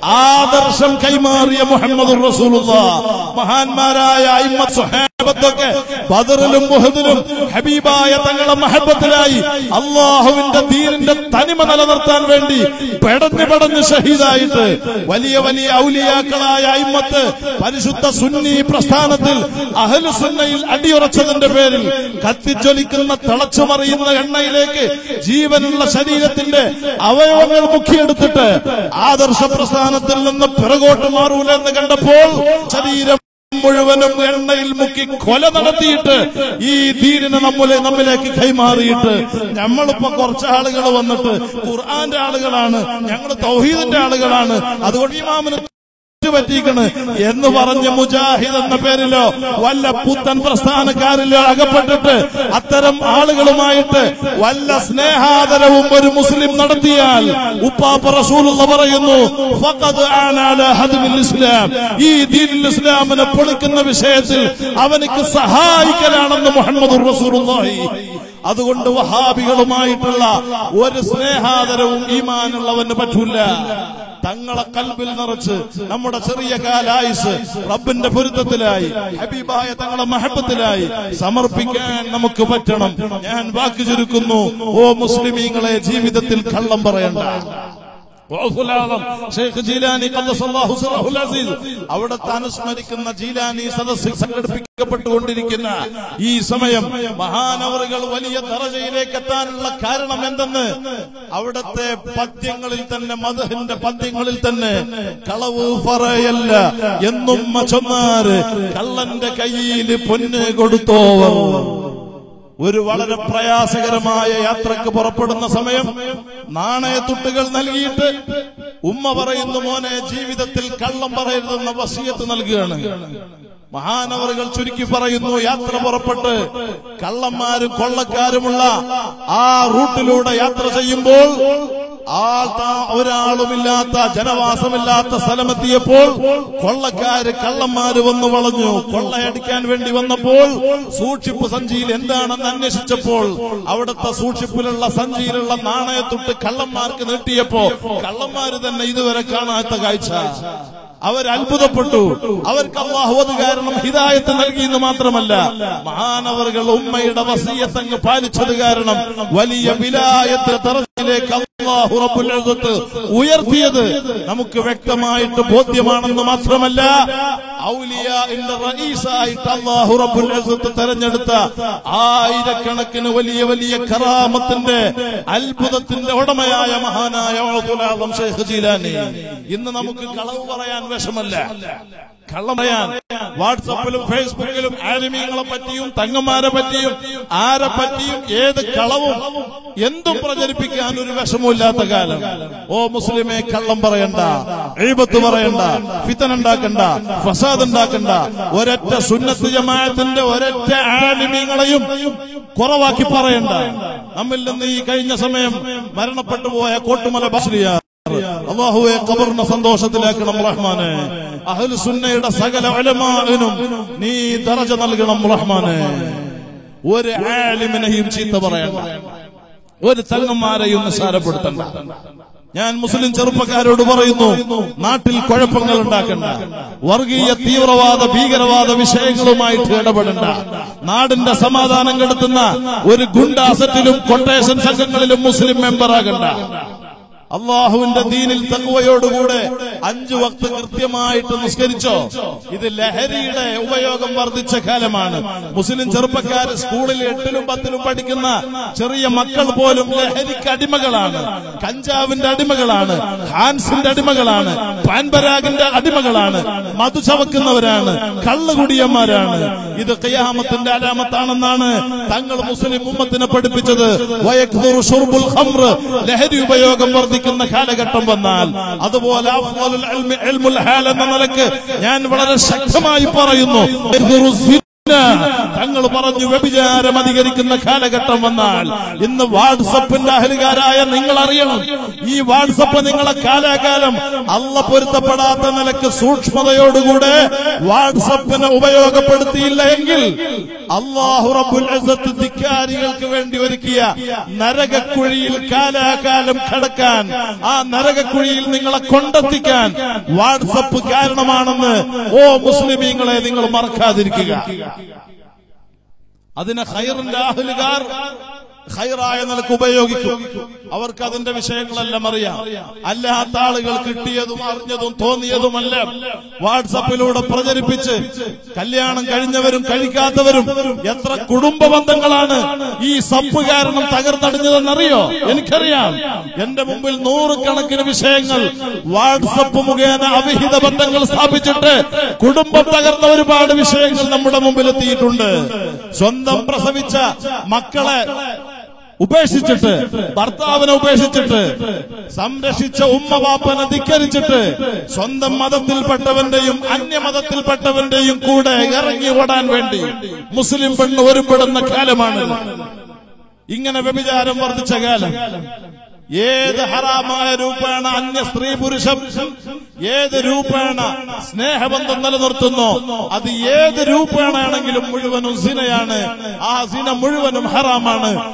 ആദർശം കൈമാറിയ മുഹമ്മദ് റസൂലുള്ള മഹാന്മാരായ അയിമ്മത്ത് സുഹാബത്തൊക്കെ ബദറിലും മുഹദിലും ഹബീബായ തങ്ങളെ മഹബത്തിലായി അള്ളാഹുവിന്റെ ദീനിന്റെ തനിമ നിലനിർത്താൻ വേണ്ടി പെടഞ്ഞു പെടഞ്ഞ് ഷഹീദായിട്ട് വലിയ വലിയ ഔലിയാക്കളായ അയിമ്മത്ത് പരിശുദ്ധ സുന്നി പ്രസ്ഥാനത്തിൽ അഹലു സുന്നയിൽ അടിയുറച്ചതിന്റെ പേരിൽ കത്തിജ്വലിക്കുന്ന തിളച്ചുമറിയുന്ന എണ്ണയിലേക്ക് ജീവനുള്ള ശരീരത്തിന്റെ അവയവങ്ങൾ മുക്കിയെടുത്തിട്ട് ആദർശ പ്രസ്ഥാനത്തിൽ നിന്ന് പിറകോട്ട് മാറൂല എന്ന് കണ്ടപ്പോൾ ശരീരം മുഴുവനും എണ്ണയിൽ മുക്കി കൊല നടത്തിയിട്ട് ഈ ദീനിനെ നമ്മളെ നമ്മിലേക്ക് കൈമാറിയിട്ട് നമ്മളിപ്പോ കുറച്ച് ആളുകൾ വന്നിട്ട് ഖുർആന്റെ ആളുകളാണ് ഞങ്ങൾ തൗഹീദിന്റെ ആളുകളാണ് അതുകൊണ്ട് ഇമാമിന് പറ്റിക്കണ് എന്ന് പറഞ്ഞ് മുജാഹിദ് എന്ന പേരിലോ വല്ല പുത്തൻ പ്രസ്ഥാനക്കാരിലോ അകപ്പെട്ടിട്ട് അത്തരം ആളുകളുമായിട്ട് വല്ല സ്നേഹാദരവും ഒരു മുസ്ലിം നടത്തിയാൽ ഉപ്പാപ്പ റസൂലുള്ള പറയുന്നു ഫഖദ് ആന അലാ ഹദ്മിൽ ഇസ്ലാം ഈ ദീനുൽ ഇസ്ലാമിനെ പൊളിക്കുന്ന വിഷയത്തിൽ അവനിക്ക് സഹായിക്കലാണെന്ന് മുഹമ്മദ് റസൂലുള്ളാഹി അതുകൊണ്ട് വഹാബികളുമായിട്ടുള്ള ഒരു സ്നേഹാദരവും ഈമാനുള്ളവന് പറ്റൂല തങ്ങളെ കൽബിൽ നിറച്ച് നമ്മുടെ ചെറിയ കാലായുസ് റബ്ബിന്റെ പൊരുത്തത്തിലായി ഹബീബായ തങ്ങളെ മഹബത്തിലായി സമർപ്പിക്കാൻ നമുക്ക് പറ്റണം ഞാൻ വാക്ക് ചുരുക്കുന്നു ഓ മുസ്ലിമീങ്ങളെ ജീവിതത്തിൽ കള്ളം പറയണ്ട ഗൗസുലാദം ഷെയ്ഖ് ജീലാനി ഖദ്ദസല്ലാഹു സിറഹുൽ അസീസ് അവിടുത്തെ അനുസ്മരിക്കുന്ന ജീലാനി സദസ്സിൽ സംഘടിപ്പിക്കപ്പെട്ടുകൊണ്ടിരിക്കുന്ന ഈ സമയം മഹാനവറുകൾ വലിയ ദറജയിലേക്ക് എത്താനുള്ള കാരണം എന്തെന്ന് അവിടുത്തെ പദ്യങ്ങളിൽ തന്നെ മധുഹിന്റെ പദ്യങ്ങളിൽ തന്നെ കളവ് പറയല്ല എന്നും ചൊന്നാറ് കള്ളന്റെ കയ്യിൽ പൊന്ന് കൊടുത്തോവർ ഒരു വളരെ പ്രയാസകരമായ യാത്രക്ക് പുറപ്പെടുന്ന സമയം നാണയത്തുട്ടുകൾ നൽകിയിട്ട് ഉമ്മ പറയുന്നു മോനെ ജീവിതത്തിൽ കള്ളം പറയരുതെന്ന വസീയത്ത് നൽകുകയാണ് മഹാനവറുകൾ ചുരുക്കി പറയുന്നു യാത്ര പുറപ്പെട്ട് കള്ളന്മാരും കൊള്ളക്കാരുമുള്ള ആ റൂട്ടിലൂടെ യാത്ര ചെയ്യുമ്പോൾ ആൾ താ- ഒരാളുമില്ലാത്ത ജനവാസമില്ലാത്ത സ്ഥലമെത്തിയപ്പോൾ കൊള്ളക്കാര് കള്ളന്മാര് വന്നു വളഞ്ഞു കൊള്ളയടിക്കാൻ വേണ്ടി വന്നപ്പോൾ സൂക്ഷിപ്പ് സഞ്ചിയിൽ എന്താണെന്ന് അന്വേഷിച്ചപ്പോൾ അവിടുത്തെ സൂക്ഷിപ്പിലുള്ള സഞ്ചിയിലുള്ള നാണയത്തൊട്ട് കള്ളന്മാർക്ക് നീട്ടിയപ്പോ കള്ളന്മാര് തന്നെ ഇതുവരെ കാണാത്ത കാഴ്ച അവർ അത്ഭുതപ്പെട്ടു അവർക്ക് അള്ളാഹു അത് കാരണം ഹിദായത്ത് നൽകിയെന്ന് മാത്രമല്ല മഹാനവറുകൾ ഉമ്മയുടെ വസീയത്തങ്ങ് പാലിച്ചത് കാരണം വലിയ വിലായത്ത് തറത്തിലേക്ക് അള്ളാഹു റബ്ബുൽ ഇസ്സത്ത് ഉയർത്തിയത് നമുക്ക് വ്യക്തമായിട്ട് ബോധ്യമാണെന്ന് മാത്രമല്ല ഔലിയാഇന്റെ റഈസായിട്ട് അള്ളാഹു റബ്ബുൽ ഇസ്സത്ത് തെരഞ്ഞെടുത്ത ആയിരക്കണക്കിന് വലിയ വലിയ കറാമത്തിന്റെ അത്ഭുതത്തിന്റെ ഉടമയായ മഹാനായ ഔദുൽ ഷെയ്ഖ് ജീലാനി ഇന്ന് നമുക്ക് കളവ് പറയാൻ വിഷമല്ല കള്ളം പറയാൻ വാട്സപ്പിലും ഫേസ്ബുക്കിലും ആലിമീങ്ങളെ പറ്റിയും തങ്ങന്മാരെ പറ്റിയും ആരെ പറ്റിയും ഏത് കളവും എന്തും പ്രചരിപ്പിക്കാൻ ഒരു വിഷമമില്ലാത്ത കാലം ഓ മുസ്ലിമെ കള്ളം പറയണ്ട എഴുപത്ത് പറയണ്ട ഫിത്തൻ ഉണ്ടാക്കണ്ട ഫസാദ് ഉണ്ടാക്കണ്ട ഒരൊറ്റ സുന്നത്ത് ജമാഅത്തിന്റെ ഒരൊറ്റ ആലിമീങ്ങളെയും കുറവാക്കി പറയണ്ട നമ്മിൽ നിന്ന് ഈ കഴിഞ്ഞ സമയം മരണപ്പെട്ടു പോയ കോട്ടുമല ബസ്രിയ അള്ളാഹുവെ ഖബറിനെ സന്തോഷത്തിലാക്കണം റഹ്മാനെ അഹ്ലു സുന്നയുടെ സകല ഉലമാഇനും നീ ദറജ നൽകണം റഹ്മാനെ ഒരു ആലിമിനെയും ചീത്ത പറയണ്ട ഒരു തങ്ങന്മാരെയും നിസ്സാരപ്പെടുത്തണ്ട ഞാൻ മുസ്ലിം ചെറുപ്പക്കാരോട് പറയുന്നു നാട്ടിൽ കുഴപ്പങ്ങൾ ഉണ്ടാക്കണ്ട വർഗീയ തീവ്രവാദ ഭീകരവാദ വിഷയങ്ങളുമായിട്ട് ഇടപെടണ്ട നാടിന്റെ സമാധാനം കെടുത്തുന്ന ഒരു ഗുണ്ടാസറ്റിലും കൊട്ടേഷൻ സംഘങ്ങളിലും മുസ്ലിം മെമ്പറാകണ്ട അള്ളാഹുവിന്റെ ദീനിൽ തക്കുവയോടുകൂടെ അഞ്ചു വക്ത് കൃത്യമായിട്ട് നിസ്കരിച്ചോ ഇത് ലഹരിയുടെ ഉപയോഗം വർദ്ധിച്ച കാലമാണ് മുസ്ലിം ചെറുപ്പക്കാർ സ്കൂളിൽ എട്ടിലും പത്തിലും പഠിക്കുന്ന ചെറിയ മക്കൾ പോലും ലഹരിക്ക് അടിമകളാണ് കഞ്ചാവിന്റെ അടിമകളാണ് ഹാൻസിന്റെ അടിമകളാണ് പാൻപരാഗിന്റെ അടിമകളാണ് മധു ചവക്കുന്നവരാണ് കള്ളുകുടിയന്മാരാണ് ഇത് ഖിയാമത്തിന്റെ അലാമത്താണെന്നാണ് തങ്ങൾ മുസ്ലിം ഉമ്മത്തിനെ പഠിപ്പിച്ചത് വയക്ദുറു ഷുർബുൽ ഖംർ ലഹരി ഉപയോഗം വർദ്ധിക്കുന്ന കാലഘട്ടം വന്നാൽ അതുപോലെ അഫ്ളലുൽ ഇൽമി ഇൽമുൽ ഹാൽ എന്ന നിലക്ക് ഞാൻ വളരെ ശക്തമായി പറയുന്നു വയക്ദുറു സിന്ന. തങ്ങൾ പറഞ്ഞു വ്യഭിചാരം അധികരിക്കുന്ന കാലഘട്ടം വന്നാൽ ഇന്ന് വാട്സപ്പിന്റെ അഹലുകാരായ നിങ്ങൾ അറിയണം ഈ വാട്സപ്പ് നിങ്ങളെ കാലാകാലം അല്ല പൊരുത്തപ്പെടാത്ത നിലക്ക് സൂക്ഷ്മതയോടുകൂടെ വാട്സപ്പിനെ ഉപയോഗപ്പെടുത്തിയില്ല എങ്കിൽ അള്ളാഹു റബ്ബുൽ ഇസ്സത്ത് ധിക്കാരികൾക്ക് വേണ്ടി ഒരുക്കിയ നരകക്കുഴിയിൽ കാലാകാലം കടക്കാൻ ആ നരകക്കുഴിയിൽ നിങ്ങളെ കൊണ്ടെത്തിക്കാൻ വാട്സപ്പ് കാരണമാണെന്ന് ഓ മുസ്ലിമീങ്ങളെ നിങ്ങൾ മറക്കാതിരിക്കുക അതിനെ ഖൈറിന്റെ ആഹലുകാർ ഖൈറായ നിലക്ക് ഉപയോഗിക്കും അവർക്ക് അതിന്റെ വിഷയങ്ങളെല്ലാം അറിയാം അല്ലാത്ത ആളുകൾ കിട്ടിയതും അറിഞ്ഞതും തോന്നിയതുമല്ല വാട്സപ്പിലൂടെ പ്രചരിപ്പിച്ച് കല്യാണം കഴിഞ്ഞവരും കഴിക്കാത്തവരും എത്ര കുടുംബ ബന്ധങ്ങളാണ് ഈ സപ്പ് കാരണം തകർന്നടിഞ്ഞതെന്നറിയോ എനിക്കറിയാം എന്റെ മുമ്പിൽ നൂറുകണക്കിന് വിഷയങ്ങൾ വാട്സപ്പ് മുഖേന അവിഹിത ബന്ധങ്ങൾ സ്ഥാപിച്ചിട്ട് കുടുംബം തകർന്ന ഒരുപാട് വിഷയങ്ങൾ നമ്മുടെ മുമ്പിൽ എത്തിയിട്ടുണ്ട് സ്വന്തം പ്രസവിച്ച മക്കളെ ഉപേക്ഷിച്ചിട്ട് ഭർത്താവിനെ ഉപേക്ഷിച്ചിട്ട് സംരക്ഷിച്ച ഉമ്മ ബാപ്പനെ ധിക്കരിച്ചിട്ട് സ്വന്തം മതത്തിൽപ്പെട്ടവന്റെയും അന്യമതത്തിൽപ്പെട്ടവന്റെയും കൂടെ ഇറങ്ങി ഓടാൻ വേണ്ടി മുസ്ലിം പെണ്ണ് ഒരുപ്പെടുന്ന കാലമാണ് ഇങ്ങനെ വ്യഭിചാരം വർദ്ധിച്ച കാലം ഏത് ഹറാമായ രൂപേണ അന്യ സ്ത്രീ പുരുഷം ഏത് രൂപേണ സ്നേഹബന്ധം നിലനിർത്തുന്നോ അത് ഏത് രൂപേണയാണെങ്കിലും മുഴുവനും സിനയാണ് ആ സിന മുഴുവനും ഹറാമാണ് അത് ഈ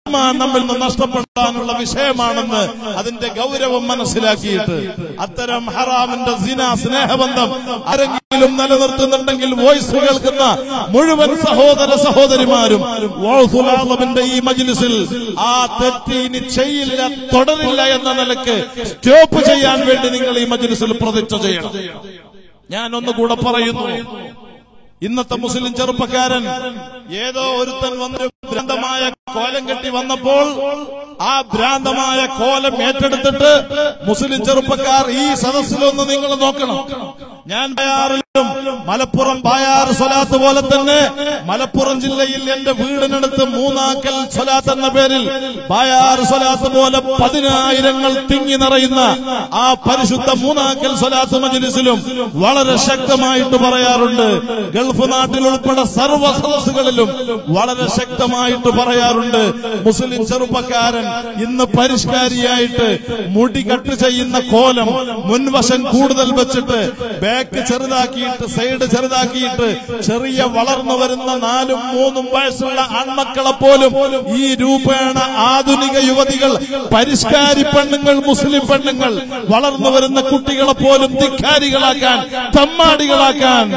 ഈമാൻ നമ്മിൽ നിന്ന് നഷ്ടപ്പെടാനുള്ള വിഷയമാണെന്ന് അതിന്റെ ഗൗരവം മനസ്സിലാക്കിയിട്ട് അത്തരം ഹറാമിന്റെ സിന സ്നേഹബന്ധം ആരെങ്കിലും നിലനിർത്തുന്നുണ്ടെങ്കിൽ വോയിസ് കേൾക്കുന്ന മുഴുവൻ സഹോദര സഹോദരിമാരും വൗസുലാദമിന്റെ ഈ മജ്ലിസിൽ ആ തെറ്റ് ഇനി ചെയ്യില്ല തുടരില്ല എന്ന നിലക്ക് സ്റ്റോപ്പ് ചെയ്യാൻ വേണ്ടി നിങ്ങൾ ഈ മജ്ലിസിൽ പ്രതിജ്ഞ ചെയ്യണം ഞാൻ ഒന്നുകൂടെ പറയുന്നു ഇന്നത്തെ മുസ്ലിം ചെറുപ്പക്കാരൻ ഏതോ ഒരുത്തൻ വന്നൊരു ഭ്രാന്തമായ കോലം കെട്ടി വന്നപ്പോൾ ആ ഭ്രാന്തമായ കോലം ഏറ്റെടുത്തിട്ട് മുസ്ലിം ചെറുപ്പക്കാർ ഈ സദസ്സിലൊന്ന് നിങ്ങൾ നോക്കണം ഞാൻ ബയാറിലും മലപ്പുറം ബായാർ സ്വലാത്ത് പോലെ തന്നെ മലപ്പുറം ജില്ലയിൽ എന്റെ വീടിനടുത്ത് മൂന്നാക്കൽ സ്വലാത്ത് എന്ന പേരിൽ ബായാർ സ്വലാത്ത് പോലെ പതിനായിരങ്ങൾ തിങ്ങി നിറയുന്ന ആ പരിശുദ്ധ മൂന്നാക്കൽ സ്വലാത്ത് മജ്ലിസിലും വളരെ ശക്തമായിട്ട് പറയാറുണ്ട് ഗൾഫ് നാട്ടിൽ ഉൾപ്പെടെ സർവ്വ സദസ്സുകളിലും വളരെ ശക്തമായിട്ട് പറയാറുണ്ട് മുസ്ലിം ചെറുപ്പക്കാരൻ ഇന്ന് പരിഷ്കാരിയായിട്ട് മുടി കട്ട് ചെയ്യുന്ന കോലം മുൻവശം കൂടുതൽ വെച്ചിട്ട് ബാക്ക് ചെറുതാക്കിയിട്ട് സൈഡ് ചെറുതാക്കിയിട്ട് ചെറിയ വളർന്നു വരുന്ന നാലും മൂന്നും വയസ്സുള്ള ആൺമക്കളെ പോലും ഈ രൂപേണ ആധുനിക യുവതികൾ പരിഷ്കാരി പെണ്ണുങ്ങൾ മുസ്ലിം പെണ്ണുങ്ങൾ വളർന്നു വരുന്ന കുട്ടികളെ പോലും ധിക്കാരികളാക്കാൻ തമ്മാടികളാക്കാൻ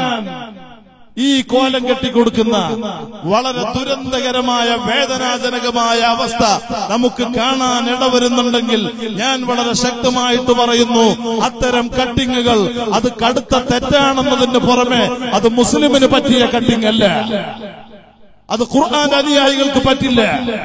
ഈ കോലം കെട്ടിക്കൊടുക്കുന്ന വളരെ ദുരന്തകരമായ വേദനാജനകമായ അവസ്ഥ നമുക്ക് കാണാൻ ഇടവരുന്നുണ്ടെങ്കിൽ ഞാൻ വളരെ ശക്തമായിട്ട് പറയുന്നു അത്തരം കട്ടിങ്ങുകൾ അത് കടുത്ത തെറ്റാണെന്നതിന് പുറമെ അത് മുസ്ലിമിന് പറ്റിയ കട്ടിങ് അല്ല അത് ഖുർആൻ അനുയായികൾക്ക് പറ്റില്ല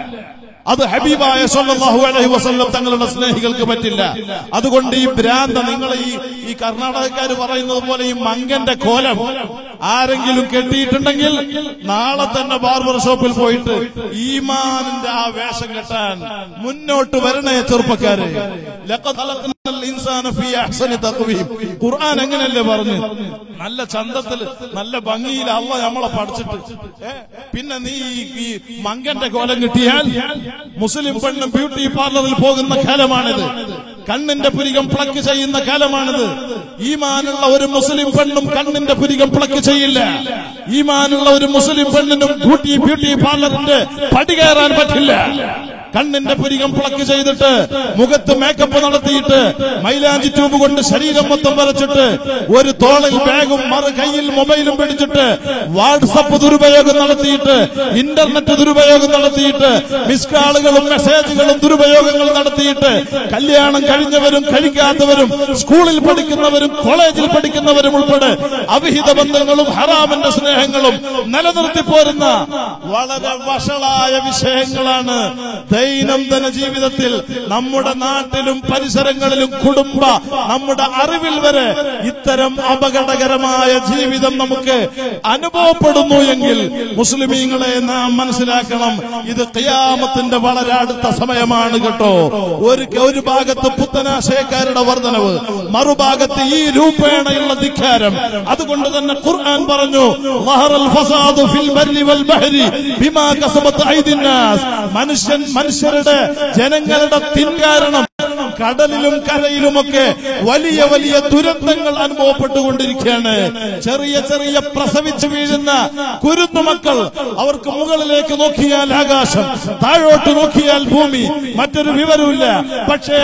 അത് ഹബീബായ സല്ലല്ലാഹു അലൈഹി വസല്ലം തങ്ങളുടെ സ്നേഹികൾക്ക് പറ്റില്ല അതുകൊണ്ട് ഈ ഭ്രാന്ത നിങ്ങൾ ഈ ഈ കർണാടകക്കാർ പറയുന്നത് പോലെ ഈ മങ്കന്റെ കോലം ആരെങ്കിലും കെട്ടിയിട്ടുണ്ടെങ്കിൽ നാളെ തന്നെ ബാർബർ ഷോപ്പിൽ പോയിട്ട് ഈമാനിന്റെ ആ വേഷം കെട്ടാൻ മുന്നോട്ട് വരണേ ചെറുപ്പക്കാരെ ലഖദ് ഖലഖ്നൽ ഇൻസാന ഫീ അഹ്സനി തഖ്വീം ഖുർആൻ എങ്ങനെയല്ലേ പറഞ്ഞു നല്ല ചന്തത്തിൽ നല്ല ഭംഗിയിൽ അള്ള നമ്മളെ പഠിച്ചിട്ട് ഏ? പിന്നെ നീ ഈ- ഈ മങ്കന്റെ കോലം കിട്ടിയാൽ മുസ്ലിം പെണ്ണും ബ്യൂട്ടി പാർലറിൽ പോകുന്ന കാലമാണിത് കണ്ണിന്റെ പുരികം പ്ലക്ക് ചെയ്യുന്ന കാലമാണിത് ഈമാനുള്ള ഒരു മുസ്ലിം പെണ്ണും കണ്ണിന്റെ പുരികം പ്ലക്ക് ചെയ്യില്ല ഈമാനുള്ള ഒരു മുസ്ലിം പെണ്ണിനും ബ്യൂട്ടി ബ്യൂട്ടി പാർലറിന്റെ പടി കയറാൻ പറ്റില്ല കണ്ണിന്റെ പുരികം പ്ലക്ക് ചെയ്തിട്ട് മുഖത്ത് മേക്കപ്പ് നടത്തിയിട്ട് മൈലാഞ്ചി ട്യൂബ് കൊണ്ട് ശരീരം മൊത്തം വരച്ചിട്ട് ഒരു തോളിൽ ബാഗും മറു കയ്യിൽ മൊബൈലും പിടിച്ചിട്ട് വാട്സപ്പ് ദുരുപയോഗം നടത്തിയിട്ട് ഇന്റർനെറ്റ് ദുരുപയോഗം നടത്തിയിട്ട് മിസ് കാളുകളും മെസ്സേജുകളും ദുരുപയോഗങ്ങൾ നടത്തിയിട്ട് കല്യാണം കഴിഞ്ഞവരും കഴിക്കാത്തവരും സ്കൂളിൽ പഠിക്കുന്നവരും കോളേജിൽ പഠിക്കുന്നവരും ഉൾപ്പെടെ അവിഹിത ബന്ധങ്ങളും ഹറാമിന്റെ സ്നേഹങ്ങളും നിലനിർത്തി പോരുന്ന വളരെ വഷളായ വിഷയങ്ങളാണ് ദൈനംദിന ജീവിതത്തിൽ നമ്മുടെ നാട്ടിലും പരിസരങ്ങളിലും കുടുംബ നമ്മുടെ അറിവിൽ വരെ ഇത്തരം അപകടകരമായ ജീവിതം നമുക്ക് അനുഭവപ്പെടുന്നു എങ്കിൽ മുസ്ലിമീങ്ങളെ നാം മനസ്സിലാക്കണം ഇത് ഖിയാമത്തിന്റെ വളരെ അടുത്ത സമയമാണ് കേട്ടോ ഒരു ഒരു ഭാഗത്ത് പുത്തനാശയക്കാരുടെ വർധനവ് മറുഭാഗത്ത് ഈ രൂപേണയുള്ള ധിക്കാരം അതുകൊണ്ട് തന്നെ ഖുർആൻ പറഞ്ഞു "ലഹറൽ ഫസാദു ഫിൽ ബർരി വൽ ബഹരി ബിമാ കസബത്ത് ഐദിൻ നാസ്." മനുഷ്യൻ മനുഷ്യരുടെ ജനങ്ങളുടെ തിൻകാരണം കടലിലും കരയിലുമൊക്കെ വലിയ വലിയ ദുരന്തങ്ങൾ അനുഭവപ്പെട്ടുകൊണ്ടിരിക്കുകയാണ് ചെറിയ ചെറിയ പ്രസവിച്ചു വീഴുന്ന കുരുന്നുമക്കൾ അവർക്ക് മുകളിലേക്ക് നോക്കിയാൽ ആകാശം താഴോട്ട് നോക്കിയാൽ ഭൂമി മറ്റൊരു വിവരമില്ല പക്ഷേ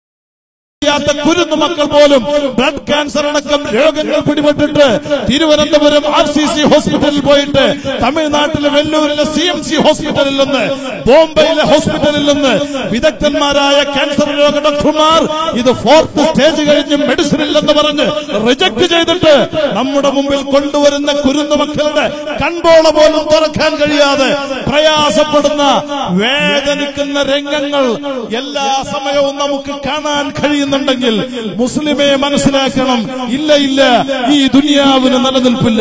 ാത്ത കുരുന്നു മക്കൾ പോലും ബ്ലഡ് ക്യാൻസർ അടക്കം രോഗങ്ങൾ പിടിപെട്ടിട്ട് തിരുവനന്തപുരം ആർ സി സി ഹോസ്പിറ്റലിൽ പോയിട്ട് തമിഴ്നാട്ടിലെ വെല്ലൂരിലെ സി എം സി ഹോസ്പിറ്റലിൽ നിന്ന് ബോംബെയിലെ ഹോസ്പിറ്റലിൽ നിന്ന് വിദഗ്ധന്മാരായ ക്യാൻസർ രോഗ ഡോക്ടർമാർ ഇത് ഫോർത്ത് സ്റ്റേജ് കഴിഞ്ഞ് മെഡിസിൻ ഇല്ലെന്ന് പറഞ്ഞ് റിജക്ട് ചെയ്തിട്ട് നമ്മുടെ മുമ്പിൽ കൊണ്ടുവരുന്ന കുരുന്നു മക്കളുടെ കൺപോള പോലും തുറക്കാൻ കഴിയാതെ പ്രയാസപ്പെടുന്ന വേദനിക്കുന്ന രംഗങ്ങൾ എല്ലാ സമയവും നമുക്ക് കാണാൻ കഴിയുന്നുണ്ടെങ്കിൽ മുസ്ലിമെ മനസ്സിലാക്കണം ഇല്ല ഇല്ല ഈ ദുനിയാവിന് നിലനിൽപ്പില്ല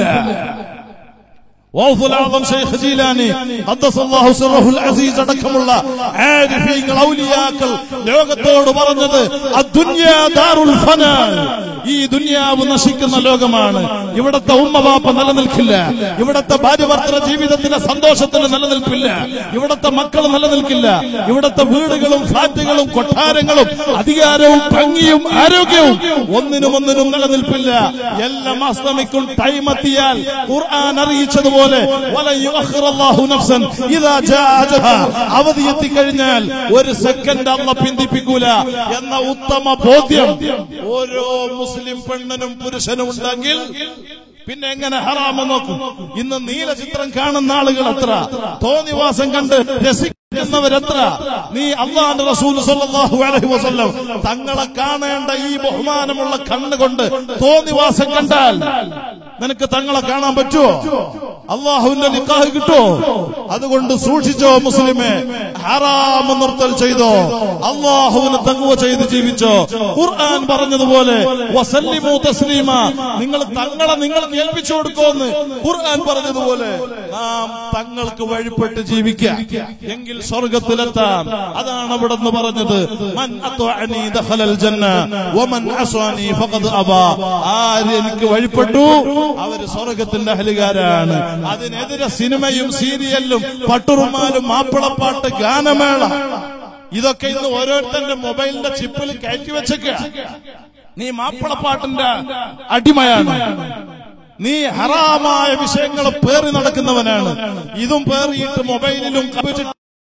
വൗഫുൽ ആദം ശൈഖ് ജീലാനി ഖദ്ദസല്ലാഹു സിറഹുൽ അസീസ് അടക്കമുള്ള ആരിഫീങ്ങൾ ഔലിയാക്കൾ ലോകത്തോട് പറഞ്ഞത് അദ്ദുനിയാ ദാറുൽ ഫനാ ഈ ദുനിയാവ് നശിക്കുന്ന ലോകമാണ് ഇവിടത്തെ ഉമ്മവാപ്പ നിലനിൽക്കില്ല ഇവിടത്തെ ഭാര്യഭർത്തൃ ജീവിതത്തിന്റെ സന്തോഷത്തിന് നിലനിൽപ്പില്ല ഇവിടത്തെ മക്കൾ നിലനിൽക്കില്ല ഇവിടത്തെ വീടുകളും ഫ്ളാറ്റുകളും കൊട്ടാരങ്ങളും അധികാരവും ഭംഗിയും ആരോഗ്യവും ഒന്നിനും ഒന്നിനും നിലനിൽപ്പില്ല എല്ലാം അസ്തമിക്കും ടൈം എത്തിയാൽ ഖുർആൻ അറിയിച്ചതുപോലെ വലൻ യുഅഖിറല്ലാഹു നഫ്സൻ ഇദാ ജാ അജലുഹാ. അവധി എത്തിക്കഴിഞ്ഞാൽ ഒരു സെക്കൻഡ് അല്ല പിന്തിപ്പിക്കൂല എന്ന ഉത്തമ ബോധ്യം ഓരോ മുസ്ലിം പെണ്ണിനും പുരുഷനും ഉണ്ടെങ്കിൽ പിന്നെ എങ്ങനെ ഹറാമ നോക്കും ഇന്ന് നീലചിത്രം കാണുന്ന ആളുകൾ എത്ര തോന്നിവാസം കണ്ട് രസിക്കുന്നവരെത്ര നീ അള്ളാന്റെ റസൂൽ സല്ലല്ലാഹു അലൈഹി വസല്ലം തങ്ങളെ കാണേണ്ട ഈ ബഹുമാനമുള്ള കണ്ണുകൊണ്ട് തോന്നിവാസം കണ്ടാൽ നിനക്ക് തങ്ങളെ കാണാൻ പറ്റുമോ അള്ളാഹുവിന്റെ നിക്കാഹ് കിട്ടുമോ അതുകൊണ്ട് സൂക്ഷിച്ചോ മുസ്ലിമെ ഹറാമ് നിർത്തൽ ചെയ്തോ അള്ളാഹുവിന് തങ്ങുവ ചെയ്ത് ജീവിച്ചോ ഖുർആൻ പറഞ്ഞതുപോലെ വസല്ലിമു തസ്ലീമ നിങ്ങൾ തങ്ങളെ നിങ്ങൾക്ക് ഏൽപ്പിച്ചു കൊടുക്കുമെന്ന് ഖുർആൻ പറഞ്ഞതുപോലെ നാം തങ്ങൾക്ക് വഴിപ്പെട്ട് ജീവിക്കാം എങ്കിൽ സ്വർഗത്തിലെത്താം അതാണ് അവിടെ നിന്ന് പറഞ്ഞത് മൻ അത്വഅനി ദഖലൽ ജന്ന വമൻ അസ്വാനി ഫഖദ് അബാ ആര് എനിക്ക് വഴിപ്പെട്ടു അവര് സ്വർഗത്തിന്റെ അഹലുകാരാണ് അതിനെതിരെ സിനിമയും സീരിയലും പട്ടുറുമാലും മാപ്പിളപ്പാട്ട് ഗാനമേള ഇതൊക്കെ ഇന്ന് ഓരോരുത്തന്റെ മൊബൈലിന്റെ ചിപ്പിൽ കയറ്റി വെച്ചേക്ക നീ മാപ്പിളപ്പാട്ടിന്റെ അടിമയാണ് നീ ഹറാമായ വിഷയങ്ങൾ പേറി നടക്കുന്നവനാണ് ഇതും പേറിയിട്ട് മൊബൈലിലും കമ്പ്യൂട്ടർ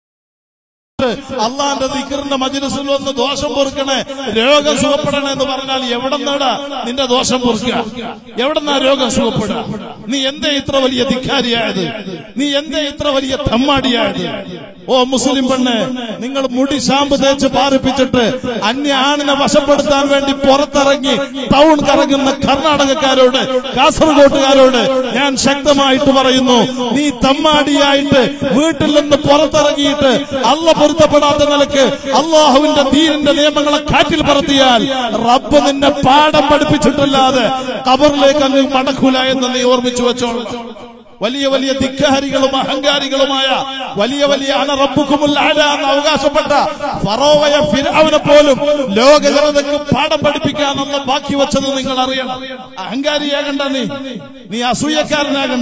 അള്ളാന്റെ ദിക്കറിന്റെ മജിലിസിൽ വന്ന് ദോഷം പൊറുക്കണേ രോഗം സുഖപ്പെടണേ എന്ന് പറഞ്ഞാൽ എവിടെ നിന്നാടാ നിന്റെ ദോഷം പൊറുക്കുക എവിടെ നിന്നാ രോഗം സുഖപ്പെടുക നീ എന്തേ ഇത്ര വലിയ ധിക്കാരിയായത് നീ എന്തേ ഇത്ര വലിയ തമ്മാടിയായത് ഓ മുസ്ലിം പെണ്ണ് നിങ്ങൾ മുടി ഷാമ്പ് തേച്ച് പാറിപ്പിച്ചിട്ട് അന്യ ആണിനെ വശപ്പെടുത്താൻ വേണ്ടി പുറത്തിറങ്ങി ടൗൺ കറങ്ങുന്ന കർണാടകക്കാരോട് കാസർഗോട്ടുകാരോട് ഞാൻ ശക്തമായിട്ട് പറയുന്നു നീ തമ്മാടിയായിട്ട് വീട്ടിൽ നിന്ന് പുറത്തിറങ്ങിയിട്ട് അല്ല പൊരുത്തപ്പെടാത്ത നിലക്ക് അള്ളാഹുവിന്റെ ദീനിന്റെ നിയമങ്ങളെ കാറ്റിൽ പറത്തിയാൽ റബ്ബ് നിന്നെ പാഠം പഠിപ്പിച്ചിട്ടല്ലാതെ കബറിലേക്ക് അങ്ങ് മടക്കൂല എന്ന് നീ ഓർമ്മിച്ചു വെച്ചോളൂ വലിയ വലിയ ധിക്കാരികളും അഹങ്കാരികളുമായ വലിയ വലിയ അണറബുക്കുമുൽ ആല എന്ന് അവകാശപ്പെട്ട ഫറോവയ ഫിരാവിനെ പോലും ലോക ജനതയ്ക്ക് പാഠം പഠിപ്പിക്കാനുള്ള ബാക്കി വെച്ചത് നിങ്ങൾ അറിയണം അഹങ്കാരിയാകണ്ട നീ നീ അസൂയക്കാരനാകണ്ട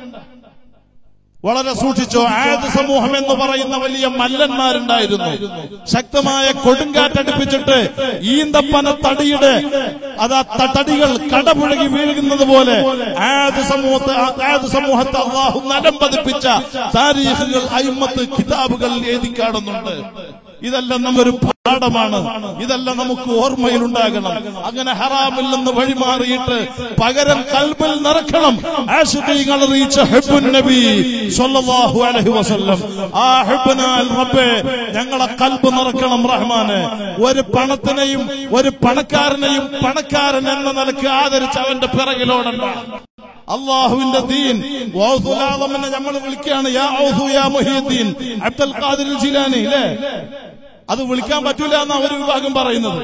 വളരെ സൂക്ഷിച്ചോ ആയത് സമൂഹം എന്ന് പറയുന്ന വലിയ മല്ലന്മാരുണ്ടായിരുന്നു ശക്തമായ കൊടുങ്കാറ്റടിപ്പിച്ചിട്ട് ഈന്തപ്പന തടിയുടെ അതാ ത- തടികൾ കടപുഴകി വീഴുന്നത് പോലെ ആയത് സമൂഹത്തെ ആയത് സമൂഹത്തെ അള്ളാഹു നരം പതിപ്പിച്ച താരീഖുകൾ അയിമത്ത് കിതാബുകൾ എഴുതി കാണുന്നുണ്ട് ഇതെല്ലാം നമ്മൊരു പാഠമാണ് ഇതെല്ലാം നമുക്ക് ഓർമ്മയിലുണ്ടാകണം അങ്ങനെ ഹറാമിൽ നിന്ന് വഴിമാറിയിട്ട് പകരം കൽബിൽ നിറക്കണം ആശുദ്ധീങ്ങൾ അറിയിച്ച ഹെബുൻ നബി സല്ലല്ലാഹു അലൈഹി വസല്ലം ആ ഹെബിനാൽ റബ്ബേ ഞങ്ങളെ കൽബ് നിറക്കണം റഹ്മാന് ഒരു പണത്തിനെയും ഒരു പണക്കാരനെയും പണക്കാരൻ എന്ന നിലക്ക് ആദരിച്ച് അവന്റെ പിറകിലോടണ്ട അള്ളാഹുവിന്റെ ദീൻ വൗസുലാദമെന്നെ നമ്മൾ വിളിക്കുകയാണ് യാ ഔസു യാ മുഹിയുദ്ദീൻ അബ്ദുൽ ഖാദിർ ജിലാനി അല്ലേ അത് വിളിക്കാൻ പറ്റൂല എന്നാ ഒരു വിഭാഗം പറയുന്നത്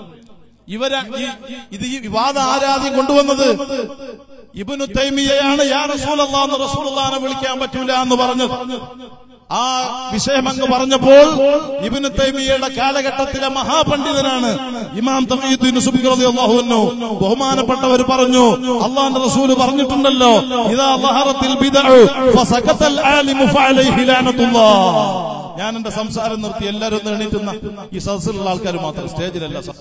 ഇവര ഈ- ഇത് ഈ വിവാദ ആരാധ്യം കൊണ്ടുവന്നത് ഇബിനു തൈമിയയാണ് യാ റസൂലല്ലാ എന്ന് റസൂലുള്ളാനെ വിളിക്കാൻ പറ്റൂല എന്ന് പറഞ്ഞത് ആ വിഷയം അങ്ങ് പറഞ്ഞപ്പോൾ ഇബിന് തൈമിയയുടെ കാലഘട്ടത്തിലെ മഹാപണ്ഡിതനാണ് ഇമാം തമീദ്ദീൻ സുബ്ഹി റളിയല്ലാഹു അൻഹു ബഹുമാനപ്പെട്ടവർ പറഞ്ഞു അള്ളാഹുവിന്റെ റസൂൽ പറഞ്ഞിട്ടുണ്ടല്ലോ ഇദാ ലഹറത്തിൽ ബിദ്അു ഫസകതൽ ആലിമു ഫഅലൈഹി ലഅനത്തുല്ലാഹ് ഞാൻ എന്റെ സംസാരം നിർത്തി എല്ലാവരും ഒന്ന് എണീറ്റുന്ന ഈ സദസ്സിലുള്ള ആൾക്കാർ മാത്രം സ്റ്റേജിലല്ല സ-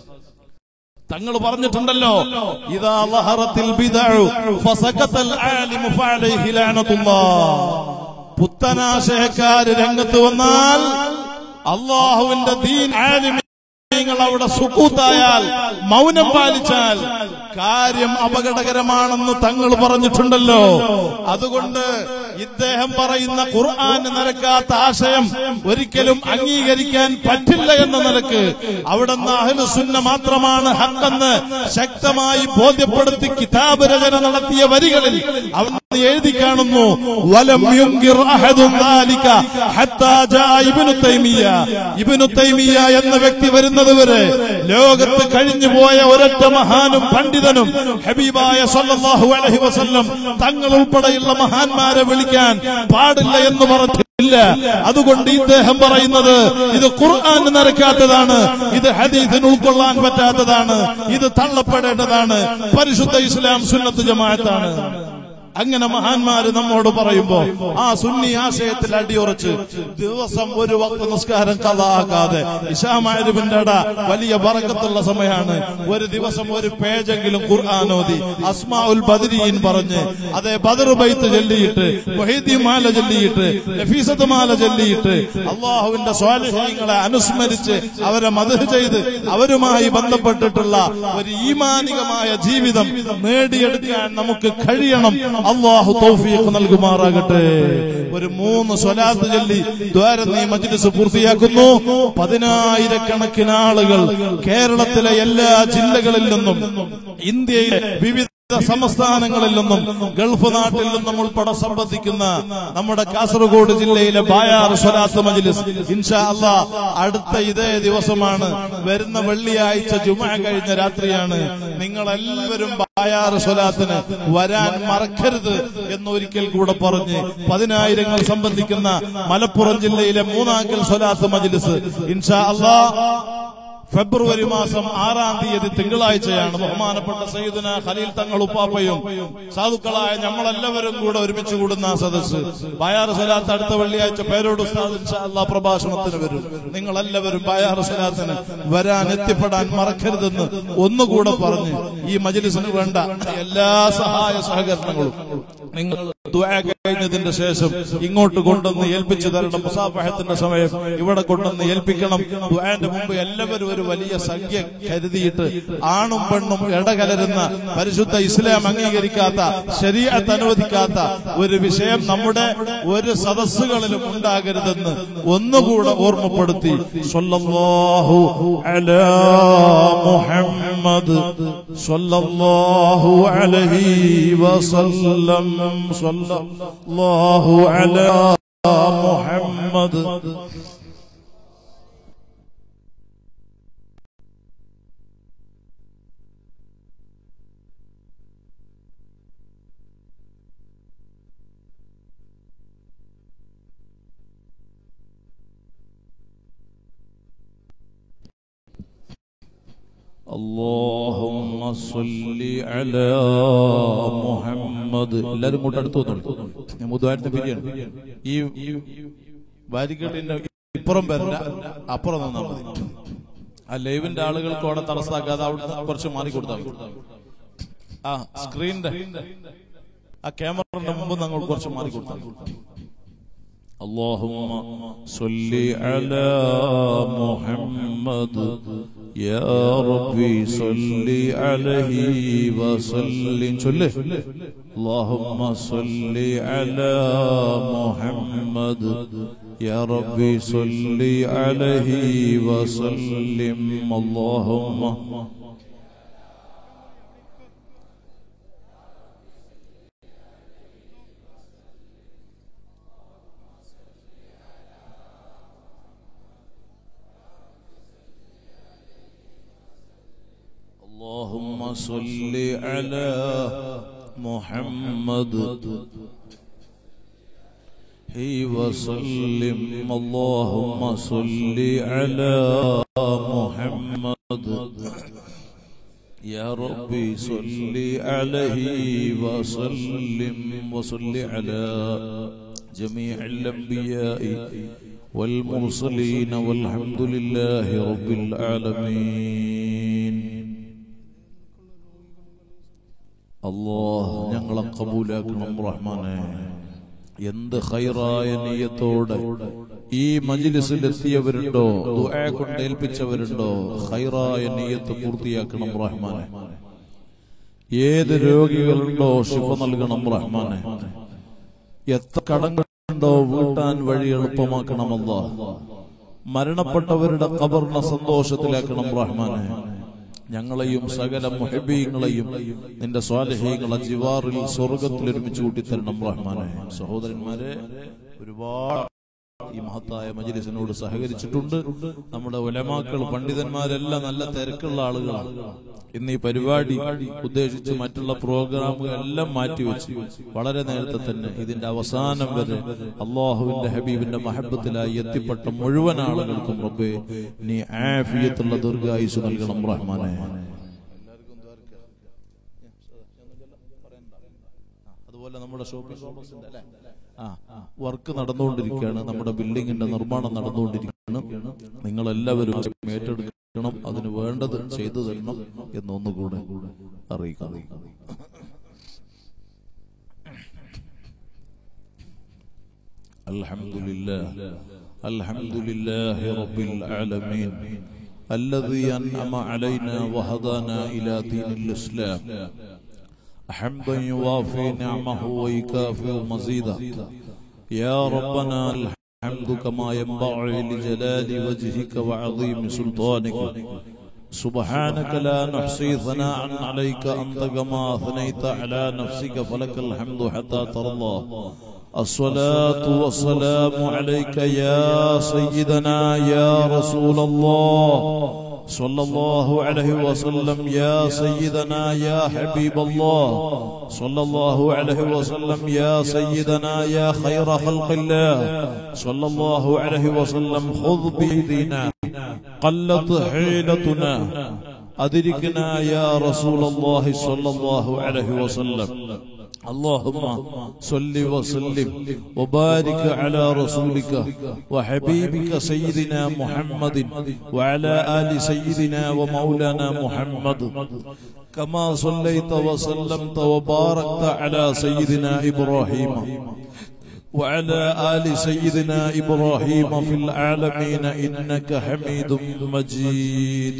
തങ്ങൾ പറഞ്ഞിട്ടുണ്ടല്ലോ ഇതാ ലഹറത്തിൽ ബിദ്അു ഫസകതൽ ആലിമു ഫഅലൈഹി ലഅനത്തുല്ലാഹ് പുത്തനാശയക്കാര് രംഗത്ത് വന്നാൽ അള്ളാഹുവിന്റെ ദീൻ ആലിമീങ്ങൾ അവിടെ സുക്കൂത്തായാൽ മൗനം പാലിച്ചാൽ കാര്യം അപകടകരമാണെന്ന് തങ്ങൾ പറഞ്ഞിട്ടുണ്ടല്ലോ അതുകൊണ്ട് ഇദ്ദേഹം പറയുന്ന ഖുർആന് നിരക്കാത്ത ആശയം ഒരിക്കലും അംഗീകരിക്കാൻ പറ്റില്ല എന്ന നിലക്ക് അവിടുന്ന് അഹ്ലുസുന്ന മാത്രമാണ് ഹക്കെന്ന് ശക്തമായി ബോധ്യപ്പെടുത്തി കിതാബ് രചന നടത്തിയ വരികളിൽ അവൻ എഴുതി കാണുന്നു വലം യുങ്കിർ അഹദും ദാലിക ഹത്താ ജാ ഇബ്നു തൈമിയ ഇബ്നു തൈമിയ എന്ന വ്യക്തി വരുന്നത് വരെ ലോകത്ത് കഴിഞ്ഞു പോയ ഒരൊറ്റ മഹാനും പണ്ഡിതനും ഹബീബായ സല്ലല്ലാഹു അലൈഹി വസല്ലം തങ്ങൾ ഉൾപ്പെടെയുള്ള മഹാന്മാരെ വിളിക്കാൻ പാടില്ല എന്ന് പറഞ്ഞു ഇല്ല അതുകൊണ്ട് ഇദ്ദേഹം പറയുന്നത് ഇത് ഖുർആൻ നിരക്കാത്തതാണ് ഇത് ഹദീസിന് ഉൾക്കൊള്ളാൻ പറ്റാത്തതാണ് ഇത് തള്ളപ്പെടേണ്ടതാണ് പരിശുദ്ധ ഇസ്ലാം സുന്നത്ത് ജമാഅത്താണ് അങ്ങനെ മഹാന്മാര് നമ്മോട് പറയുമ്പോ ആ സുന്നി ആശയത്തിൽ അടിയുറച്ച് ദിവസം ഒരു വക്ത നിസ്കാരം കഥാക്കാതെ ഇഷാമാരിബിന്റെ അട വലിയ ബറക്കത്തുള്ള സമയമാണ് ഒരു ദിവസം ഒരു പേജെങ്കിലും ഖുർആൻ ഓതി അസ്മാ ഉൽ ബദരീൻ പറഞ്ഞ് അതേ ബദർ ബൈത്ത് ചൊല്ലിയിട്ട് മൊഹീദ്ദീ മാല ചൊല്ലിയിട്ട് നഫീസത്ത് മാല ചൊല്ലിയിട്ട് അള്ളാഹുവിന്റെ സ്വാലിഹ്യങ്ങളെ അനുസ്മരിച്ച് അവരെ മദഹ് ചെയ്ത് അവരുമായി ബന്ധപ്പെട്ടിട്ടുള്ള ഒരു ഈമാനികമായ ജീവിതം നേടിയെടുക്കാൻ നമുക്ക് കഴിയണം അള്ളാഹു തൗഫീഖ് നൽകുമാറാകട്ടെ ഒരു മൂന്ന് സ്വലാത്ത് ചൊല്ലി ദ്വാരം നീ മജ്ലിസ് പൂർത്തിയാക്കുന്നു പതിനായിരക്കണക്കിന് ആളുകൾ കേരളത്തിലെ എല്ലാ ജില്ലകളിൽ നിന്നും ഇന്ത്യയിലെ വിവിധ സംസ്ഥാനങ്ങളിൽ നിന്നും ഗൾഫ് നാട്ടിൽ നിന്നും ഉൾപ്പെടെ സംബന്ധിക്കുന്ന നമ്മുടെ കാസർഗോഡ് ജില്ലയിലെ ബായാർ സ്വലാത്ത് മജ്ലിസ് ഇൻഷാ അല്ലാ അടുത്ത ഇതേ ദിവസമാണ് വരുന്ന വെള്ളിയാഴ്ച ജുമ കഴിഞ്ഞ രാത്രിയാണ് നിങ്ങളെല്ലാവരും ബായാർ സ്വലാത്തിന് വരാൻ മറക്കരുത് എന്നൊരിക്കൽ കൂടെ പറഞ്ഞ് പതിനായിരങ്ങൾ സംബന്ധിക്കുന്ന മലപ്പുറം ജില്ലയിലെ മൂന്നാക്കൽ സ്വലാത്ത് മജ്ലിസ് ഇൻഷാ അല്ലാ ഫെബ്രുവരി മാസം ആറാം തീയതി തിങ്കളാഴ്ചയാണ് ബഹുമാനപ്പെട്ട സയ്യിദുന ഖലീൽ തങ്ങൾ ഉപ്പാപ്പയും സാധുക്കളായ നമ്മളെല്ലാവരും കൂടെ ഒരുമിച്ച് കൂടുന്ന ആ സദസ്സ് ബയാർ സലാത്ത് അടുത്ത വെള്ളിയാഴ്ച പേരോട് ഉസ്താദ് ഇൻഷാ അല്ലാ പ്രഭാഷണത്തിന് വരും നിങ്ങളെല്ലാവരും ബയാർ സലാത്തിന് വരാൻ എത്തിപ്പെടാൻ മറക്കരുതെന്ന് ഒന്നുകൂടെ പറഞ്ഞ് ഈ മജ്ലിസിന് വേണ്ട എല്ലാ സഹായ സഹകരണങ്ങളും നിങ്ങൾ ദുആ കഴിഞ്ഞതിന്റെ ശേഷം ഇങ്ങോട്ട് കൊണ്ടുവന്ന് ഏൽപ്പിച്ചു തരണം മുസാഫഹത്തിന്റെ സമയം ഇവിടെ കൊണ്ടുവന്ന് ഏൽപ്പിക്കണം ദുആന്റെ മുമ്പ് എല്ലാവരും ഒരു വലിയ സംഖ്യ കരുതിയിട്ട് ആണും പെണ്ണും ഇടകലരുന്ന പരിശുദ്ധ ഇസ്ലാം അംഗീകരിക്കാത്ത ശരീഅത്ത് അനുവദിക്കാത്ത ഒരു വിഷയം നമ്മുടെ ഒരു സദസ്സുകളിലും ഉണ്ടാകരുതെന്ന് ഒന്നുകൂടെ ഓർമ്മപ്പെടുത്തി സ്വല്ലല്ലാഹു അലാ മുഹമ്മദ് സ്വല്ലല്ലാഹു അലൈഹി വസല്ലം സ്വല്ലല്ലാഹു അലാ മുഹമ്മദ് اللهم صل على മുഹമ്മദ് എല്ലാരും ഇങ്ങോട്ട് അടുത്ത് വന്നോളൂ ഞാൻ മുതുവായിട്ട് പിരിയാണ് ഈ ബാരിക്കേഡിന്റെ ഇപ്പുറം വരണ്ട അപ്പുറം നിന്നാ മതി ആ ലൈവിന്റെ ആളുകൾക്ക് അവിടെ തടസ്സാക്കാതെ അവിടെ കുറച്ച് മാറി കൊടുത്താൽ മതി ആ സ്ക്രീനിന്റെ ആ ക്യാമറയുടെ മുമ്പ് ഞങ്ങൾ കുറച്ച് മാറി കൊടുത്താൽ മതി اللهم صل على محمد يا ربي صل عليه وسلم صل اللهم صل على محمد يا ربي صل عليه وسلم اللهم اللهم صل على محمد هي وسلم اللهم صل على محمد يا ربي صل عليه وسلم وصل على جميع الأنبياء والمرسلين والحمد لله رب العالمين അള്ളാഹ് ഞങ്ങളെ കബൂലാക്കണം റഹ്മാനെ എന്ത് ഹൈറായ നീയത്തോടെ ഈ മജിലിസിൽ എത്തിയവരുണ്ടോ ദുആ കൊണ്ട് ഏൽപ്പിച്ചവരുണ്ടോ ഹൈറായ നീയത്ത് പൂർത്തിയാക്കണം റഹ്മാനെ ഏത് രോഗികളുണ്ടോ ശിഫ നൽകണം റഹ്മാനെ എത്ര കടങ്ങളുണ്ടോ വീട്ടാൻ വഴി എളുപ്പമാക്കണമല്ല മരണപ്പെട്ടവരുടെ കബറിനെ സന്തോഷത്തിലാക്കണം റഹ്മാനെ ഞങ്ങളെയും സകല മുഹബീങ്ങളെയും നിന്റെ സ്വാലഹീങ്ങളെ ജിവാറിൽ സ്വർഗത്തിൽ ഒരുമിച്ച് കൂട്ടിത്തരണം റഹ്മാനെ സഹോദരന്മാരെ ഒരുപാട് ഈ മഹത്തായ മജിലിസിനോട് സഹകരിച്ചിട്ടുണ്ട് നമ്മുടെ ഉലമാക്കൾ പണ്ഡിതന്മാരെല്ലാം നല്ല തിരക്കുള്ള ആളുകളാണ് ഇന്ന് ഈ പരിപാടി ഉദ്ദേശിച്ച് മറ്റുള്ള പ്രോഗ്രാമുകൾ എല്ലാം മാറ്റിവെച്ച് വളരെ നേരത്തെ തന്നെ ഇതിന്റെ അവസാനം വരെ അള്ളാഹുവിന്റെ ഹബീബിന്റെ മഹബത്തിലായി എത്തിപ്പെട്ട മുഴുവൻ ആളുകൾക്കും റബ്ബേ നീ ആഫിയത്തുള്ള ദീർഘായുസ് നൽകണം റഹ്മാനെ അതുപോലെ നമ്മുടെ ഷോപ്പിംഗ് കോംപ്ലക്സിന്റെ അല്ലേ ആ വർക്ക് നടന്നുകൊണ്ടിരിക്കുകയാണ് നമ്മുടെ ബിൽഡിങ്ങിന്റെ നിർമ്മാണം നടന്നുകൊണ്ടിരിക്കുകയാണ് നിങ്ങൾ എല്ലാവരും ഏറ്റെടുക്കണം അതിന് വേണ്ടത് ചെയ്തു തരണം എന്നൊന്നുകൂടെ അറിയിക്കാം الحمد لله الحمد لله رب العالمين الذي أنعم علينا وهدانا إلى دين الإسلام حمدا يوافي نعمه ويكافئ مزيدا يا ربنا الحمد كما ينبغي لجلال وجهك وعظيم سلطانك سبحانك لا نحصي ثناء عليك أنت كما أثنيت على نفسك فلك الحمد حتى ترضى الصلاة والسلام عليك يا سيدنا يا رسول الله صلى الله عليه وسلم يا سيدنا يا حبيب الله صلى الله عليه وسلم يا سيدنا يا خير خلق الله صلى الله عليه وسلم خذ بيدنا قلت حيلتنا أدركنا يا رسول الله صلى الله عليه وسلم اللهم صل وسلم وبارك على رسولك وحبيبك سيدنا محمد وعلى آل سيدنا ومولانا محمد كما صليت وسلمت وباركت على سيدنا إبراهيم وعلى آل سيدنا إبراهيم في العالمين إنك حميد مجيد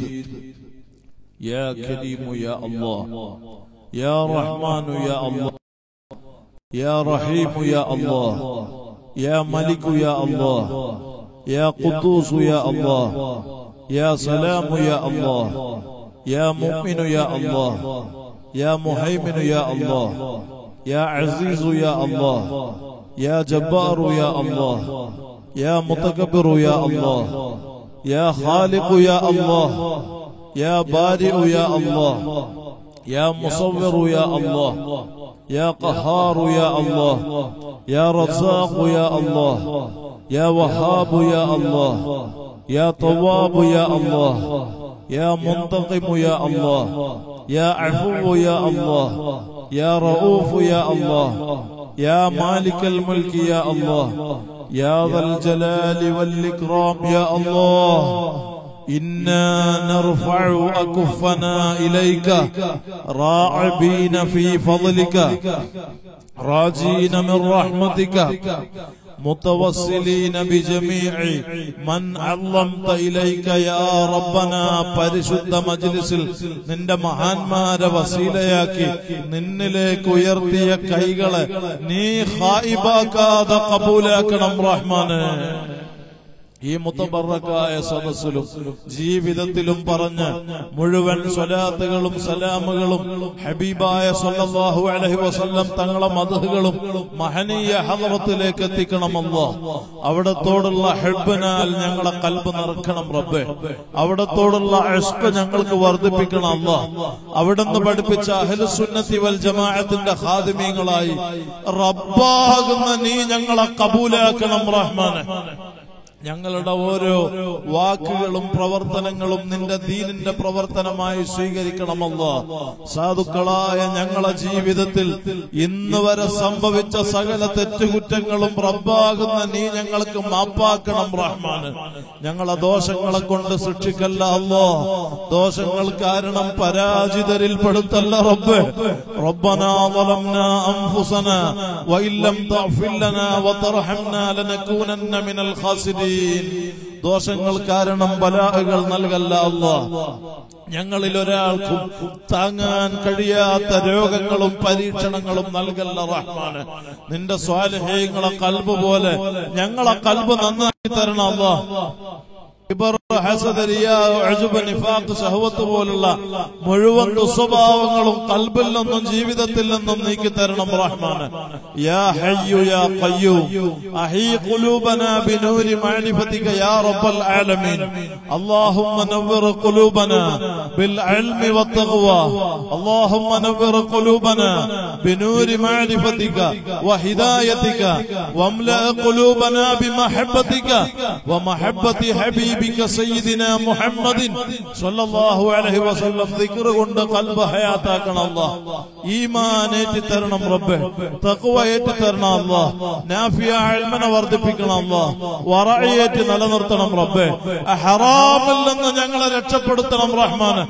يا كريم يا الله يا رحمن يا الله يا رحيم يا الله يا ملك يا الله يا قدوس يا الله يا سلام يا الله يا مؤمن يا الله يا مهيمن يا الله يا عزيز يا الله يا جبار يا الله يا متكبر يا الله يا خالق يا الله يا بارئ يا الله يا مصور يا الله يا قهار يا الله يا رزاق يا الله يا وهاب يا الله يا طواب يا الله يا منتقم يا الله يا عفو يا الله يا رؤوف يا الله يا مالك الملك يا الله يا ذا الجلال والإكرام يا الله إنا نرفع أكفنا إليك راعبين في فضلك راجين من رحمتك متوسلين بجميع من علمت إليك يا ربنا പരിശുദ്ധ മജ്ലിസിൽ നിന്റെ മഹാന്മാരെ വസീലയാക്കി നിന്നിലേക്ക് ഉയർത്തിയ കൈകളെ നീ ഹായിബാക്കാതെ കബൂലാക്കണം റഹ്മാനെ ഈ മുത്തബറക്കായ സദസ്സിലും ജീവിതത്തിലും പറഞ്ഞ് മുഴുവൻ സ്വലാത്തുകളും സലാമുകളും ഹബീബായ സല്ലല്ലാഹു അലൈഹി വസല്ലം തങ്ങളെ മധുകളും മഹനീയ ഹദറത്തിലേക്ക് എത്തിക്കണമല്ലോ അവിടത്തോടുള്ള ഹെബിനാൽ ഞങ്ങളെ കൽബ് നിറക്കണം റബ്ബെ അവിടത്തോടുള്ള അഷ്ക ഞങ്ങൾക്ക് വർദ്ധിപ്പിക്കണം അല്ല അവിടുന്ന് പഠിപ്പിച്ച അഹ്ലുസുന്നത്തി വൽ ജമാഅത്തിന്റെ ഖാദിമീങ്ങളായി റബ്ബാകുന്ന നീ ഞങ്ങളെ കബൂലാക്കണം റഹ്മാനെ ഞങ്ങളുടെ ഓരോ വാക്കുകളും പ്രവർത്തനങ്ങളും നിന്റെ ദീനിന്റെ പ്രവർത്തനമായി സ്വീകരിക്കണമല്ല സാധുക്കളായ ഞങ്ങളെ ജീവിതത്തിൽ ഇന്ന് വരെ സംഭവിച്ച സകല തെറ്റുകുറ്റങ്ങളും റബ്ബാകുന്ന നീ ഞങ്ങൾക്ക് മാപ്പാക്കണം റഹ്മാന് ഞങ്ങളെ ദോഷങ്ങളെ കൊണ്ട് ശിക്ഷിക്കല്ല അല്ലോ ദോഷങ്ങൾ കാരണം പരാജിതരിൽ പെടുത്തല്ല റബ്ബ് ربنا ظلمنا أنفسنا وإن لم تغفر لنا وترحمنا لنكونن من الخاسرين ദോഷങ്ങൾ കാരണം ബലാഹകൾ നൽകല്ല അല്ലാ ഞങ്ങളിൽ ഒരാൾക്കും താങ്ങാൻ കഴിയാത്ത രോഗങ്ങളും പരീക്ഷണങ്ങളും നൽകല്ല റഹ്മാന് നിന്റെ സ്വാലഹ്യങ്ങളെ കൽബ് പോലെ ഞങ്ങളെ കൽബ് നന്നാക്കി തരണം അല്ലാ കിബർ, ഹസദ്, റിയാ, ഉജ്ബ്, നിഫാഖ്, ശഹവത്ത് പോലുള്ള മുഴുവൻ ദുസ്വഭാവങ്ങളും കൽബിൽ നിന്നും ജീവിതത്തിൽ നിന്നും നീക്കി തരണം റഹ്മാന് യാ ഹയ്യു യാ ഖയ്യൂം അഹീ ഖുലൂബനാ ബിനൂരി മഅരിഫതിക യാ റബ്ബൽ ആലമീൻ اللهم نور قلوبنا بالعلم والتقوى اللهم نور قلوبنا بنور معرفتك وهدايتك واملأ قلوبنا بمحبتك ومحبة حبيبك سيدنا محمد صلى الله عليه وسلم ذكر കൊണ്ട് കൽബ് ഹയാത്താക്കണം അല്ലാഹ് ഈമാൻ ഏറ്റി തരണം റബ്ബേ തഖ്വ ഏറ്റി തരണം അല്ലാഹ് നാഫിയ ഇൽമിനെ വർദ്ധിപ്പിക്കണം അല്ലാഹ് വറഅയേറ്റ് നിലനിർത്തണം റബ്ബേ ഹറാമിൽ നിന്ന് ഞങ്ങളെ രക്ഷപ്പെടുത്തണം റഹ്മാന്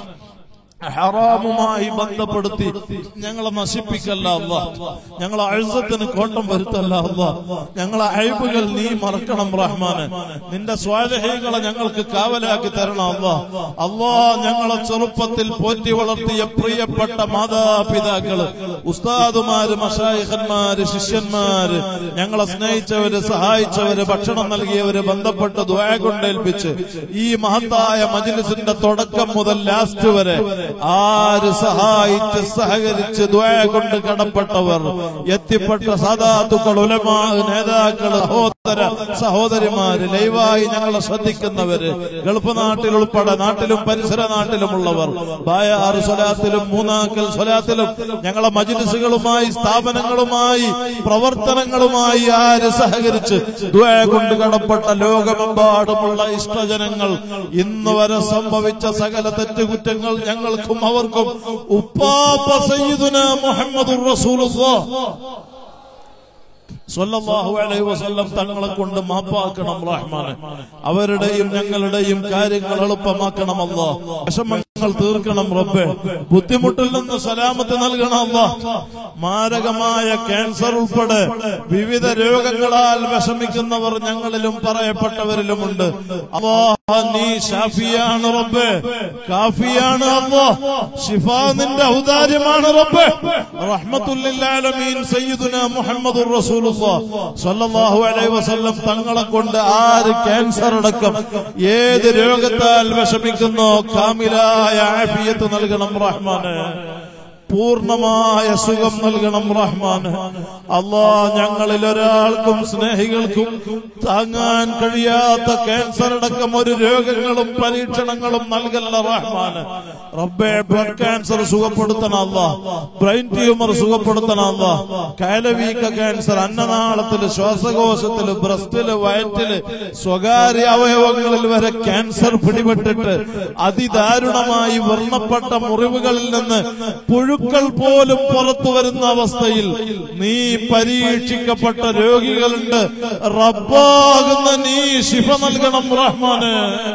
ഹറാമുമായി ബന്ധപ്പെടുത്തി ഞങ്ങളെ നശിപ്പിക്കല്ല അല്ല ഞങ്ങളെ അഴുസത്തിന് കോട്ടം വരുത്തല്ല അല്ല ഞങ്ങളെ അഴിബുകൾ നീ മറക്കണം റഹ്മാന് നിന്റെ സ്വാരഹീകളെ ഞങ്ങൾക്ക് കാവലാക്കി തരണം അല്ല അല്ലാ ഞങ്ങളെ ചെറുപ്പത്തിൽ പോറ്റി വളർത്തിയ പ്രിയപ്പെട്ട മാതാപിതാക്കള് ഉസ്താദുമാര് മഷായിഖന്മാര് ശിഷ്യന്മാര് ഞങ്ങളെ സ്നേഹിച്ചവര് സഹായിച്ചവര് ഭക്ഷണം നൽകിയവര് ബന്ധപ്പെട്ട് ദ്വയ കൊണ്ടേൽപ്പിച്ച് ഈ മഹത്തായ മജിലിസിന്റെ തുടക്കം മുതൽ ലാസ്റ്റ് വരെ ആര് സഹായിച്ച് സഹകരിച്ച് ദ്വയ കൊണ്ട് കടപ്പെട്ടവർ എത്തിപ്പെട്ട സാധാത്തുക്കൾ ഉലമാ നേതാക്കൾ സഹോദര സഹോദരിമാര് ലൈവായി ഞങ്ങളെ ശ്രദ്ധിക്കുന്നവര് ഗൾഫ് നാട്ടിൽ ഉൾപ്പെടെ നാട്ടിലും പരിസര നാട്ടിലുമുള്ളവർ ബായാറ് സ്വലാത്തിലും മൂന്നാക്കൽ സ്വലാത്തിലും ഞങ്ങളെ മജിലിസുകളുമായി സ്ഥാപനങ്ങളുമായി പ്രവർത്തനങ്ങളുമായി ആര് സഹകരിച്ച് ദ്വയ കൊണ്ട് കടപ്പെട്ട ലോകമെമ്പാടുമുള്ള ഇഷ്ടജനങ്ങൾ ഇന്ന് വരെ സംഭവിച്ച സകല തെറ്റുകുറ്റങ്ങൾ ഞങ്ങൾക്കും അവർക്കും ഉപ്പാപ്പ സയ്യിദുന മുഹമ്മദുർ റസൂലുള്ളാഹ് സ്വല്ലല്ലാഹു അലൈഹി വസല്ലം തങ്ങളെ കൊണ്ട് മാപ്പാക്കണം റഹ്മാന് അവരുടെയും ഞങ്ങളുടെയും കാര്യങ്ങൾ എളുപ്പമാക്കണം അല്ലാ വിഷമങ്ങൾ തീർക്കണം റബ്ബേ ബുദ്ധിമുട്ടിൽ നിന്ന് സലാമത്ത് നൽകണം അല്ലാ മാരകമായ ക്യാൻസർ ഉൾപ്പെടെ വിവിധ രോഗങ്ങളാൽ വിഷമിക്കുന്നവർ ഞങ്ങളിലും പറയപ്പെട്ടവരിലുമുണ്ട് അല്ലാ നീ ഷാഫിയാണ് റബ്ബേ കാഫിയാണ് അല്ലാ ഷിഫ നിന്റെ ഔദാര്യമാണ് റബ്ബേ റഹ്മത്തുല്ലിൽ ആലമീൻ സയ്യിദുന മുഹമ്മദുർ റസൂലുള്ളാഹ് സല്ലല്ലാഹു അലൈഹി വസല്ലം തങ്ങളെ കൊണ്ട് ആര് ക്യാൻസർ അടക്കം ഏത് രോഗത്താൽ വിഷമിക്കുന്നോ കാമിലായ ആഫിയത്ത് നൽകണം റഹ്മാന് പൂർണ്ണമായ സുഖം നൽകണം റഹ്മാന് അള്ളാ ഞങ്ങളിൽ ഒരാൾക്കും സ്നേഹികൾക്കും താങ്ങാൻ കഴിയാത്ത ക്യാൻസർ അടക്കം ഒരു രോഗങ്ങളും പരീക്ഷണങ്ങളും നൽകല്ല റഹ്മാന് റബ്ബെ ബ്ലഡ് ക്യാൻസർ സുഖപ്പെടുത്തണം അല്ല ബ്രെയിൻ ട്യൂമർ സുഖപ്പെടുത്തണം അല്ല കയലവീക്ക ക്യാൻസർ അന്നനാളത്തില് ശ്വാസകോശത്തില് ബ്രസ്റ്റില് വയറ്റില് സ്വകാര്യ അവയവങ്ങളിൽ വരെ ക്യാൻസർ പിടിപെട്ടിട്ട് അതിദാരുണമായി വർണ്ണപ്പെട്ട മുറിവുകളിൽ നിന്ന് പുഴുക്കൾ പോലും പുറത്തു വരുന്ന അവസ്ഥയിൽ നീ പരീക്ഷിക്കപ്പെട്ട രോഗികളുണ്ട് റബ്ബാകുന്ന നീ ശിഫ നൽകണം റഹ്മാന്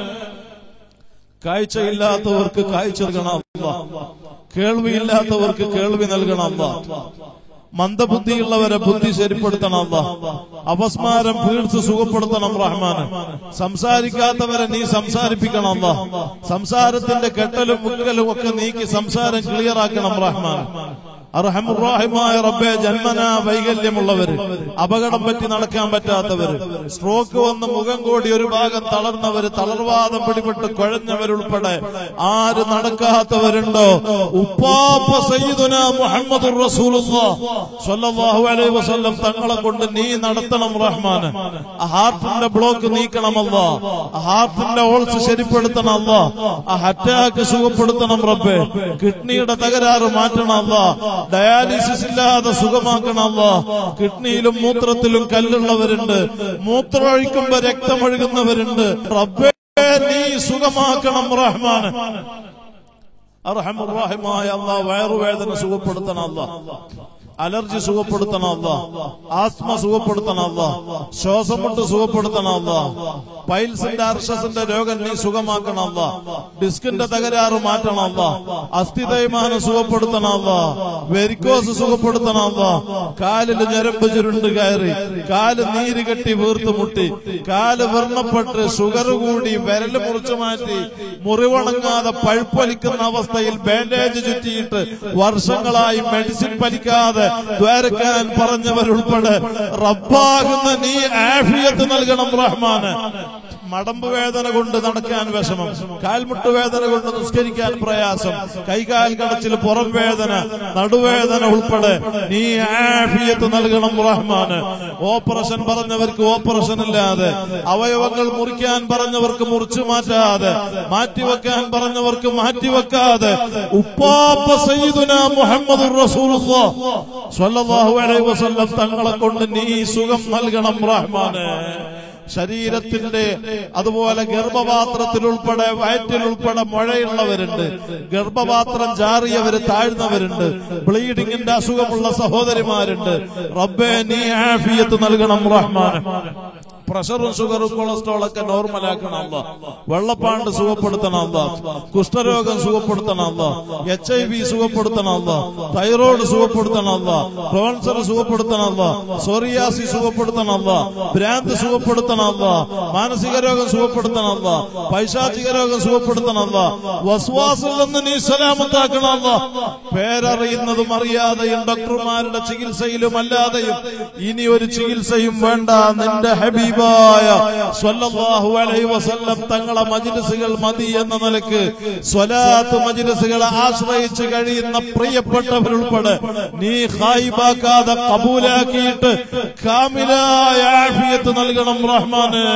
കാഴ്ചയില്ലാത്തവർക്ക് കാഴ്ച നൽകണം അല്ലാ. കേൾവിയില്ലാത്തവർക്ക് കേൾവി നൽകണം അല്ലാ. മന്ദബുദ്ധിയുള്ളവരെ ബുദ്ധി ശരിപ്പെടുത്തണം അല്ലാ. അപസ്മാരം പീഡിച്ച് സുഖപ്പെടുത്തണം റഹ്മാന് സംസാരിക്കാത്തവരെ നീ സംസാരിപ്പിക്കണം അല്ലാ. സംസാരത്തിന്റെ കെട്ടലും മുക്കലും ഒക്കെ നീക്കി സംസാരം ക്ലിയർ ആക്കണം റഹ്മാൻ അർഹമുറാഹിമായ റബ്ബെ ജന്മന വൈകല്യമുള്ളവര് അപകടം പറ്റി നടക്കാൻ പറ്റാത്തവര് സ്ട്രോക്ക് വന്ന് മുഖം കൂടി ഒരു ഭാഗം തളർന്നവര് തളർവാദം പിടിപെട്ട് കുഴഞ്ഞവരുൾപ്പെടെ ആര് നടക്കാത്തവരുണ്ടോ ഉപ്പാപ്പ സയ്യിദുന മുഹമ്മദ് സ്വല്ലല്ലാഹു അലൈഹി വസല്ലം തങ്ങളെ കൊണ്ട് നീ നടത്തണം റഹ്മാന് ആ ഹാർട്ടിന്റെ ബ്ലോക്ക് നീക്കണമല്ല ആ ഹാർട്ടിന്റെ ഓൾസ് ശരിപ്പെടുത്തണമല്ല ആ അറ്റാക്ക് സുഖപ്പെടുത്തണം റബ്ബെ കിഡ്നിയുടെ തകരാറ് മാറ്റണമല്ല ഡയാലിസിസ് ഇല്ലാതെ സുഖമാക്കണമല്ല കിഡ്നിയിലും മൂത്രത്തിലും കല്ലുള്ളവരുണ്ട് മൂത്രമൊഴിക്കുമ്പോ രക്തമൊഴുകുന്നവരുണ്ട് റബ്ബെ നീ സുഖമാക്കണം റഹ്മാൻ അർഹമുറാഹിമായ അല്ലാ വയറുവേദന സുഖപ്പെടുത്തണം അല്ലാ അലർജി സുഖപ്പെടുത്തണം അല്ല ആസ്മ സുഖപ്പെടുത്തണം അല്ല ശ്വാസം മുട്ട് സുഖപ്പെടുത്തണം അല്ല പൈൽസിന്റെ അർഷസിന്റെ രോഗം നീ സുഖമാക്കണം അല്ല ഡിസ്കിന്റെ തകരാറ് മാറ്റണം അല്ല അസ്ഥി തേയ്മാനം സുഖപ്പെടുത്തണം അല്ല വെരിക്കോസ് സുഖപ്പെടുത്തണം അല്ല കാലിൽ ഞരമ്പ് ചുരുണ്ട് കയറി കാല് നീര് കെട്ടി വീർത്ത് മുട്ടി കാല് വർണ്ണപ്പെട്ട് ഷുഗർ കൂടി വിരല് മുറിച്ചു മാറ്റി മുറിവണങ്ങാതെ പഴുപ്പൊലിക്കുന്ന അവസ്ഥയിൽ ബാൻഡേജ് ചുറ്റിയിട്ട് വർഷങ്ങളായി മെഡിസിൻ പലിക്കാതെ ദ്വാരക്കാൻ പറഞ്ഞവരുൾപ്പെടെ റബ്ബാകുന്ന നീ ആഫിയത്ത് നൽകണം റഹ്മാന് മടമ്പ് വേദന കൊണ്ട് നടക്കാൻ വിഷമം കാൽമുട്ട് വേദന കൊണ്ട് നിസ്കരിക്കാൻ പ്രയാസം കൈകാൽ കടച്ചിൽ പുറം വേദന നടുവേദന ഉൾപ്പെടെ നീ ആഫിയത്ത് നൽകണം റഹ്മാന് ഓപ്പറേഷൻ പറഞ്ഞവർക്ക് ഓപ്പറേഷൻ ഇല്ലാതെ അവയവങ്ങൾ മുറിക്കാൻ പറഞ്ഞവർക്ക് മുറിച്ചു മാറ്റാതെ മാറ്റിവെക്കാൻ പറഞ്ഞവർക്ക് മാറ്റിവെക്കാതെ ഉപ്പാപ്പ സയ്യിദുന മുഹമ്മദ് സ്വല്ലല്ലാഹു അലൈഹി വസല്ലം തങ്ങളെ കൊണ്ട് നീ സുഖം നൽകണം റഹ്മാന് ശരീരത്തിന്റെ അതുപോലെ ഗർഭപാത്രത്തിൽ ഉൾപ്പെടെ വയറ്റിൽ ഉൾപ്പെടെ മുഴയുള്ളവരുണ്ട് ഗർഭപാത്രം ചാറിയവര് താഴ്ന്നവരുണ്ട് ബ്ലീഡിങ്ങിന്റെ അസുഖമുള്ള സഹോദരിമാരുണ്ട് റബ്ബേ നീ ആഫിയത്ത് നൽകണം റഹ്മാൻ പ്രഷറും ഷുഗറും കൊളസ്ട്രോൾ ഒക്കെ നോർമലാക്കണം അല്ല വെള്ളപ്പാണ്ട് സുഖപ്പെടുത്തണം അല്ല കുഷ്ഠരോഗം സുഖപ്പെടുത്തണം അല്ല എച്ച് ഐ വി സുഖപ്പെടുത്തണം അല്ല തൈറോയ്ഡ് സുഖപ്പെടുത്തണം അല്ല ക്യാൻസർ സുഖപ്പെടുത്തണം അല്ല സോറിയാസി സുഖപ്പെടുത്തണം അല്ല ഭ്രാന്ത് സുഖപ്പെടുത്തണം അല്ല മാനസിക രോഗം സുഖപ്പെടുത്തണം അല്ല പൈശാചിക രോഗം സുഖപ്പെടുത്തണം അല്ല വസ്വാസിൽ നിന്ന് നീ സലാമത്താക്കണം അല്ല പേരറിയുന്നതും അറിയാതെയും ഡോക്ടർമാരുടെ ചികിത്സയിലും അല്ലാതെയും ഇനി ഒരു ചികിത്സയും വേണ്ട നിന്റെ ഹബീബായ സ്വല്ലല്ലാഹു അലൈഹി വസല്ലം തങ്ങളെ മജ്ലിസുകൾ മതി എന്ന നിലക്ക് സ്വലാത്ത് മജ്ലിസുകളെ ആശ്രയിച്ച് കഴിയുന്ന പ്രിയപ്പെട്ടവരുൾപ്പെടെ നീ ഹായിബാക്കാതെ കബൂലാക്കിയിട്ട് കാമിലായ ആഫിയത്ത് നൽകണം റഹ്മാന്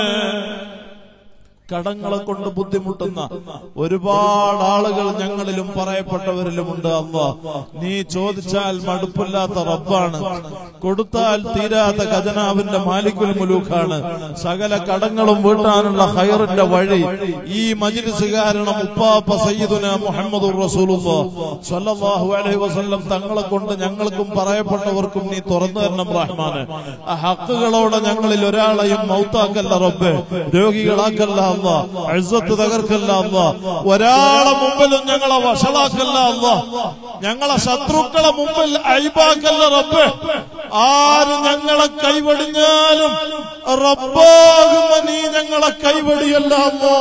കടങ്ങളെ കൊണ്ട് ബുദ്ധിമുട്ടുന്ന ഒരുപാട് ആളുകൾ ഞങ്ങളിലും പറയപ്പെട്ടവരിലുമുണ്ട് അല്ല നീ ചോദിച്ചാൽ മടുപ്പില്ലാത്ത റബ്ബാണ് കൊടുത്താൽ തീരാത്ത ഖജനാവിന്റെ മാലിക്കുൽ മുലൂഖാണ് സകല കടങ്ങളും വീട്ടാനുള്ള ഹൈറിന്റെ വഴി ഈ മജിലിസ് കാരണം ഉപ്പാപ്പ സയ്യിദുന മുഹമ്മദ് സല്ലല്ലാഹു അലൈഹി വസല്ലം തങ്ങളെ കൊണ്ട് ഞങ്ങൾക്കും പറയപ്പെട്ടവർക്കും നീ തുറന്നു തരണം റഹ്മാന് ആ ഹക്കുകളോടെ ഞങ്ങളിൽ ഒരാളെയും മൗത്താക്കല്ല റബ്ബ് രോഗികളാക്കല്ല അല്ല അഴുസത്ത് തകർക്കല്ല അല്ല ഒരാളെ മുമ്പിലും ഞങ്ങളെ വഷളാക്കല്ല അല്ല ഞങ്ങളെ ശത്രുക്കളെ മുമ്പിൽ അഴിബാക്കല്ല റബ്ബ് ആര് ഞങ്ങളെ കൈവടിഞ്ഞാലും റബ്ബാകുമ്പോ നീ ഞങ്ങളെ കൈവടിയല്ല അല്ലോ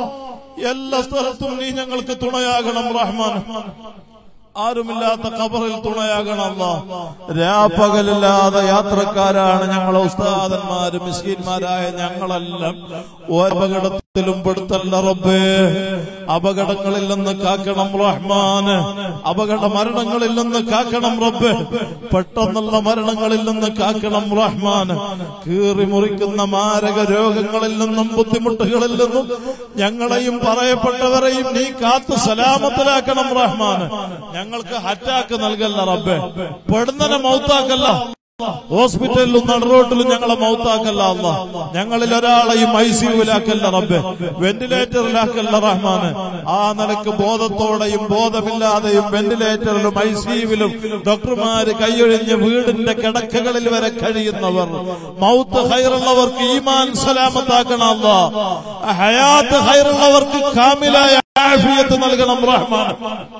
എല്ലാ സ്ഥലത്തും നീ ഞങ്ങൾക്ക് തുണയാകണം റഹ്മാൻ ആരുമില്ലാത്ത ഖബറിൽ തുണയാകണമല്ല രാപ്പകലില്ലാതെ യാത്രക്കാരാണ് ഞങ്ങളെ ഉസ്താദന്മാര് മിസ്കിന്മാരായ ഞങ്ങളെല്ലാം അപകടത്തിലും പെടുത്തല്ല റബ്ബേ അപകടങ്ങളിൽ നിന്ന് കാക്കണം റഹ്മാന് അപകട മരണങ്ങളിൽ നിന്ന് കാക്കണം റബ്ബേ പെട്ടെന്നുള്ള മരണങ്ങളിൽ നിന്ന് കാക്കണം റഹ്മാന് കീറി മുറിക്കുന്ന മാരക രോഗങ്ങളിൽ നിന്നും ബുദ്ധിമുട്ടുകളിൽ നിന്നും ഞങ്ങളെയും പറയപ്പെട്ടവരെയും നീ കാത്തു സലാമത്തിലാക്കണം റഹ്മാന് ഞങ്ങൾക്ക് അറ്റാക്ക് നൽകല്ല റബ്ബെ പെടുന്നനെ മൗത്താക്കല്ല ഹോസ്പിറ്റലിലും നടുറോട്ടിലും ഞങ്ങളെ മൗത്താക്കല്ല അല്ല ഞങ്ങളിൽ ഒരാളെയും ഐ സിയുലാക്കല്ല റബ്ബെ വെന്റിലേറ്ററിലാക്കല്ല റഹ്മാന് ആ നിലക്ക് ബോധത്തോടെയും ബോധമില്ലാതെയും വെന്റിലേറ്ററിലും ഐ സിയുവിലും ഡോക്ടർമാര് കൈയൊഴിഞ്ഞ് വീടിന്റെ കിടക്കകളിൽ വരെ കഴിയുന്നവർ മൗത്ത് ഹൈറുള്ളവർക്ക് ഈമാൻ സലാമത്താക്കണം അല്ല ഹയാത്ത് ഹൈറുള്ളവർക്ക് കാമിലായ ആഫിയത്ത് നൽകണം റഹ്മാൻ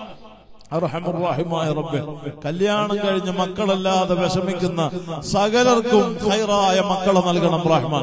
അർഹമുറാഹിമായ റബ്ബെ കല്യാണം കഴിഞ്ഞ് മക്കളല്ലാതെ വിഷമിക്കുന്ന സകലർക്കും ഹൈറായ മക്കളെ നൽകണം റഹ്മാൻ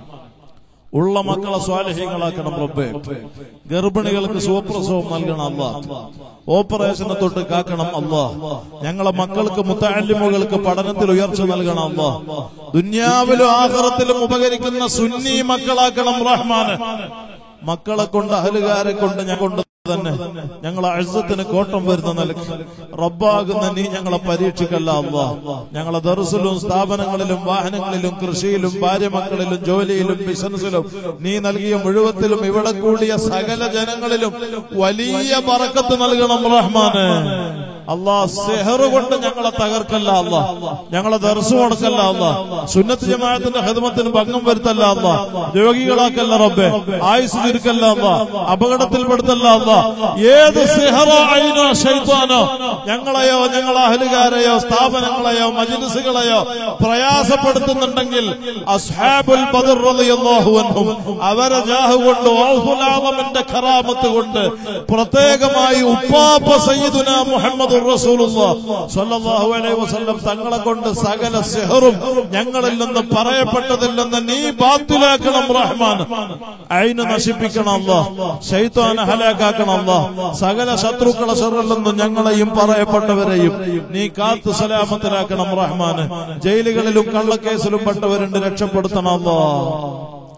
ഉള്ള മക്കളെ സ്വാലഹ്യങ്ങളാക്കണം റബ്ബെ ഗർഭിണികൾക്ക് സുഖപ്രസവം നൽകണം അല്ല ഓപ്പറേഷനെ തൊട്ട് കാക്കണം അല്ല ഞങ്ങളെ മക്കൾക്ക് മുത്താലിമുകൾക്ക് പഠനത്തിൽ ഉയർച്ച നൽകണം അല്ല ദുന്യാവിലും ആഹ്റത്തിലും ഉപകരിക്കുന്ന സുന്നി മക്കളാക്കണം റഹ്മാന് മക്കളെ കൊണ്ട് അഹലുകാരെ കൊണ്ട് ഞാൻ കൊണ്ട് തന്നെ ഞങ്ങളെ അഴുസത്തിന് കോട്ടം വരുന്ന നിലക്ക് റബ്ബാകുന്ന നീ ഞങ്ങളെ പരീക്ഷിക്കല്ല അല്ല ഞങ്ങളെ ദർസിലും സ്ഥാപനങ്ങളിലും വാഹനങ്ങളിലും കൃഷിയിലും ഭാര്യമക്കളിലും ജോലിയിലും ബിസിനസ്സിലും നീ നൽകിയ മുഴുവത്തിലും ഇവിടെ കൂടിയ സകല ജനങ്ങളിലും വലിയ പറക്കത്ത് നൽകണം റഹ്മാന് അള്ളാ സെഹർ കൊണ്ട് ഞങ്ങളെ തകർക്കല്ല അല്ല ഞങ്ങളെ ദർശു കൊടുക്കല്ല അല്ല സുന്നത്ത് ജമാഅത്തിന്റെ ഹിദമത്തിന് ഭംഗം വരുത്തല്ല അല്ല രോഗികളാക്കല്ല റബ്ബെ ആയുസ് ചുരുക്കല്ല അല്ല അപകടത്തിൽപ്പെടുത്തല്ല അല്ല ഏത് സെഹറോ അയിനോ ശൈത്വാനോ ഞങ്ങളെയോ ഞങ്ങളെ അഹലുകാരെയോ സ്ഥാപനങ്ങളെയോ മജിലിസുകളെയോ പ്രയാസപ്പെടുത്തുന്നുണ്ടെങ്കിൽ അസ്ഹാബുൽ ബദർ റളിയല്ലാഹു അൻഹും അവരെ ജാഹ് കൊണ്ട് ഔഫുലാദമിന്റെ ഖറാമത്ത് കൊണ്ട് പ്രത്യേകമായി ഉപ്പാപ്പ സയ്യിദുന മുഹമ്മദ് സല്ലല്ലാഹു അലൈഹി വസല്ലം തങ്ങളെ കൊണ്ട് സകല സെഹറും ഞങ്ങളിൽ നിന്ന് പറയപ്പെട്ടതിൽ നിന്ന് നീ ബാത്തിലാക്കണം റഹ്മാൻ അയിന് നശിപ്പിക്കണം അല്ലാ ശൈത്താനെ ഹലാക്കാക്കണം അല്ലാ സകല ശത്രുക്കളെ ഷറിൽ നിന്നും ഞങ്ങളെയും പറയപ്പെട്ടവരെയും നീ കാത്തു സലാമത്തിലാക്കണം റഹ്മാൻ ജയിലുകളിലും കള്ളക്കേസിലും പെട്ടവരുണ്ട് രക്ഷപ്പെടുത്തണം അല്ലാ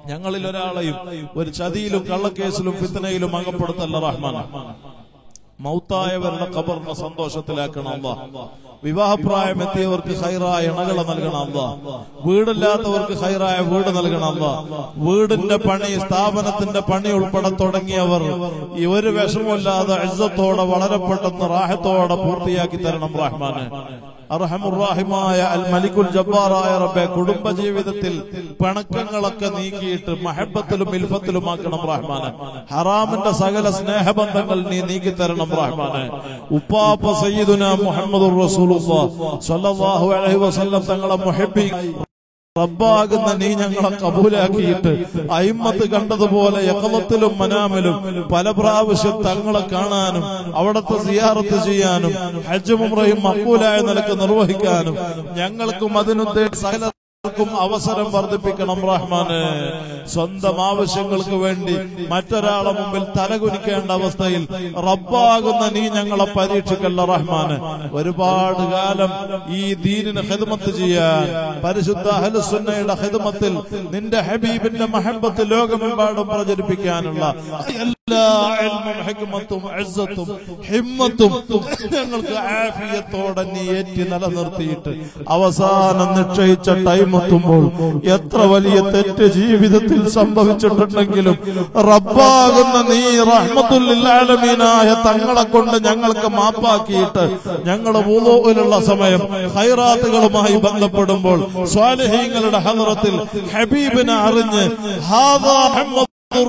ഞങ്ങളിൽ ഒരാളെയും ഒരു ചതിയിലും കള്ളക്കേസിലും ഫിത്തനയിലും അകപ്പെടുത്തല്ല റഹ്മാൻ മൗത്തായവരുടെ ഖബറിനെ സന്തോഷത്തിലാക്കണം അല്ല വിവാഹപ്രായം എത്തിയവർക്ക് ഹൈറായ ഇണകളെ നൽകണം അല്ല വീടില്ലാത്തവർക്ക് ഹൈറായ വീട് നൽകണം അല്ല വീടിന്റെ പണി സ്ഥാപനത്തിന്റെ പണി ഉൾപ്പെടെ തുടങ്ങിയവർ ഈ ഒരു വിഷമമില്ലാതെ അഴുത്തത്തോടെ വളരെ പെട്ടെന്ന് റാഹത്തോടെ പൂർത്തിയാക്കി തരണം റഹ്മാന് അർഹമുറാഹിമായ അൽ മലിക്കുൽ ജബ്ബാറായ റബ്ബെ കുടുംബ ജീവിതത്തിൽ പിണക്കങ്ങളൊക്കെ നീക്കിയിട്ട് മഹബത്തിലും ഇൽഫത്തിലുമാക്കണം റഹ്മാന് ഹറാമിന്റെ സകല സ്നേഹബന്ധങ്ങൾ നീ നീക്കി തരണം റഹ്മാന് ഉപ്പാപ്പ സയ്യിദുന മുഹമ്മദ് സല്ലല്ലാഹു അലൈഹി വസല്ലം തങ്ങളെ മുഹബ്ബി റബ്ബാകുന്ന നീ ഞങ്ങളെ കബൂലാക്കിയിട്ട് അയിമ്മത്ത് കണ്ടതുപോലെ യക്കലത്തിലും മനാമിലും പല പ്രാവശ്യം തങ്ങളെ കാണാനും അവിടത്തെ സിയാറത്ത് ചെയ്യാനും ഹജ്ജ് മുറയും മക്കൂലായ നിലക്ക് നിർവഹിക്കാനും ഞങ്ങൾക്കും അതിനുദ്ദേശ സകല ക്കും അവസരം വർദ്ധിപ്പിക്കണം റഹ്മാന് സ്വന്തം ആവശ്യങ്ങൾക്ക് വേണ്ടി മറ്റൊരാളെ മുമ്പിൽ തലകുനിക്കേണ്ട അവസ്ഥയിൽ റബ്ബാകുന്ന നീ ഞങ്ങളെ പരീക്ഷിക്കല്ല റഹ്മാന് ഒരുപാട് കാലം ഈ ദീനിന് ഹിദ്മത്ത് ചെയ്യാൻ പരിശുദ്ധ അഹലുസുന്നയുടെ ഹിദ്മത്തിൽ നിന്റെ ഹബീബിന്റെ മഹബത്ത് ലോകമെമ്പാടും പ്രചരിപ്പിക്കാനുള്ള എല്ലാ ഇൽമും ഹിക്മത്തും ഇസ്സത്തും ഹിമ്മത്തും ഞങ്ങൾക്ക് ആഫിയത്തോടെ നീ ഏറ്റി നിലനിർത്തിയിട്ട് അവസാനം നിശ്ചയിച്ച ടൈം എത്തുമ്പോൾ എത്ര വലിയ തെറ്റ് ജീവിതത്തിൽ സംഭവിച്ചിട്ടുണ്ടെങ്കിലും റബ്ബാകുന്ന നീ റഹ്മത്തുല്ലാലമീനായ തങ്ങളെ കൊണ്ട് ഞങ്ങൾക്ക് മാപ്പാക്കിയിട്ട് ഞങ്ങളുടെ വുളൂഇലുള്ള സമയം ഹൈറാത്തുകളുമായി ബന്ധപ്പെടുമ്പോൾ സ്വാലിഹീങ്ങളുടെ ഹലറത്തിൽ ഹബീബിനെ അറിഞ്ഞ് ഹാദാ മുഹമ്മദ്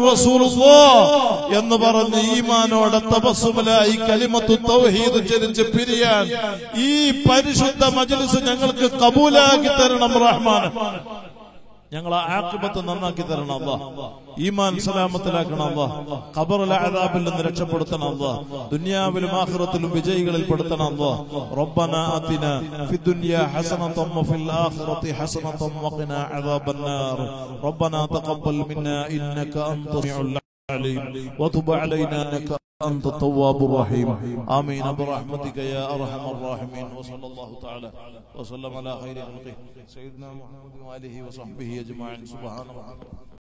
എന്ന് പറഞ്ഞ് ഈമാനോടെ തപസ്സുമലായി കലിമത്തു തൗഹീദ് ചരിച്ച് പിരിയാൻ ഈ പരിശുദ്ധ മജ്ലിസ് ഞങ്ങൾക്ക് കബൂലാക്കി തരണം റഹ്മാൻ ഞങ്ങളെ ആക്കിബത്ത് നന്നാക്കി തരണം അല്ല ഈമാൻ സലാമത്തിലാക്കണം അല്ല ഖബറിലെ അദാബിൽ നിന്ന് രക്ഷപ്പെടുത്തണം അല്ല ദുനിയാവിലും ആഖിറത്തിലും വിജയികളിൽ പെടുത്തണം അല്ല റബ്ബന ആതിന ഫി ദുനിയ ഹസനതം വഫിൽ ആഖിറതി ഹസനതം വഖിന അദാബന്നാർ റബ്ബന തഖബ്ബൽ മിന്നാ ഇന്നക അൻത സമീഉൽ عليم وتب علينا انك انت التواب الرحيم امين برحمتك يا ارحم الراحمين وصلى الله تعالى وسلم على خير خلقه سيدنا محمد واله وصحبه اجمعين سبحان ربك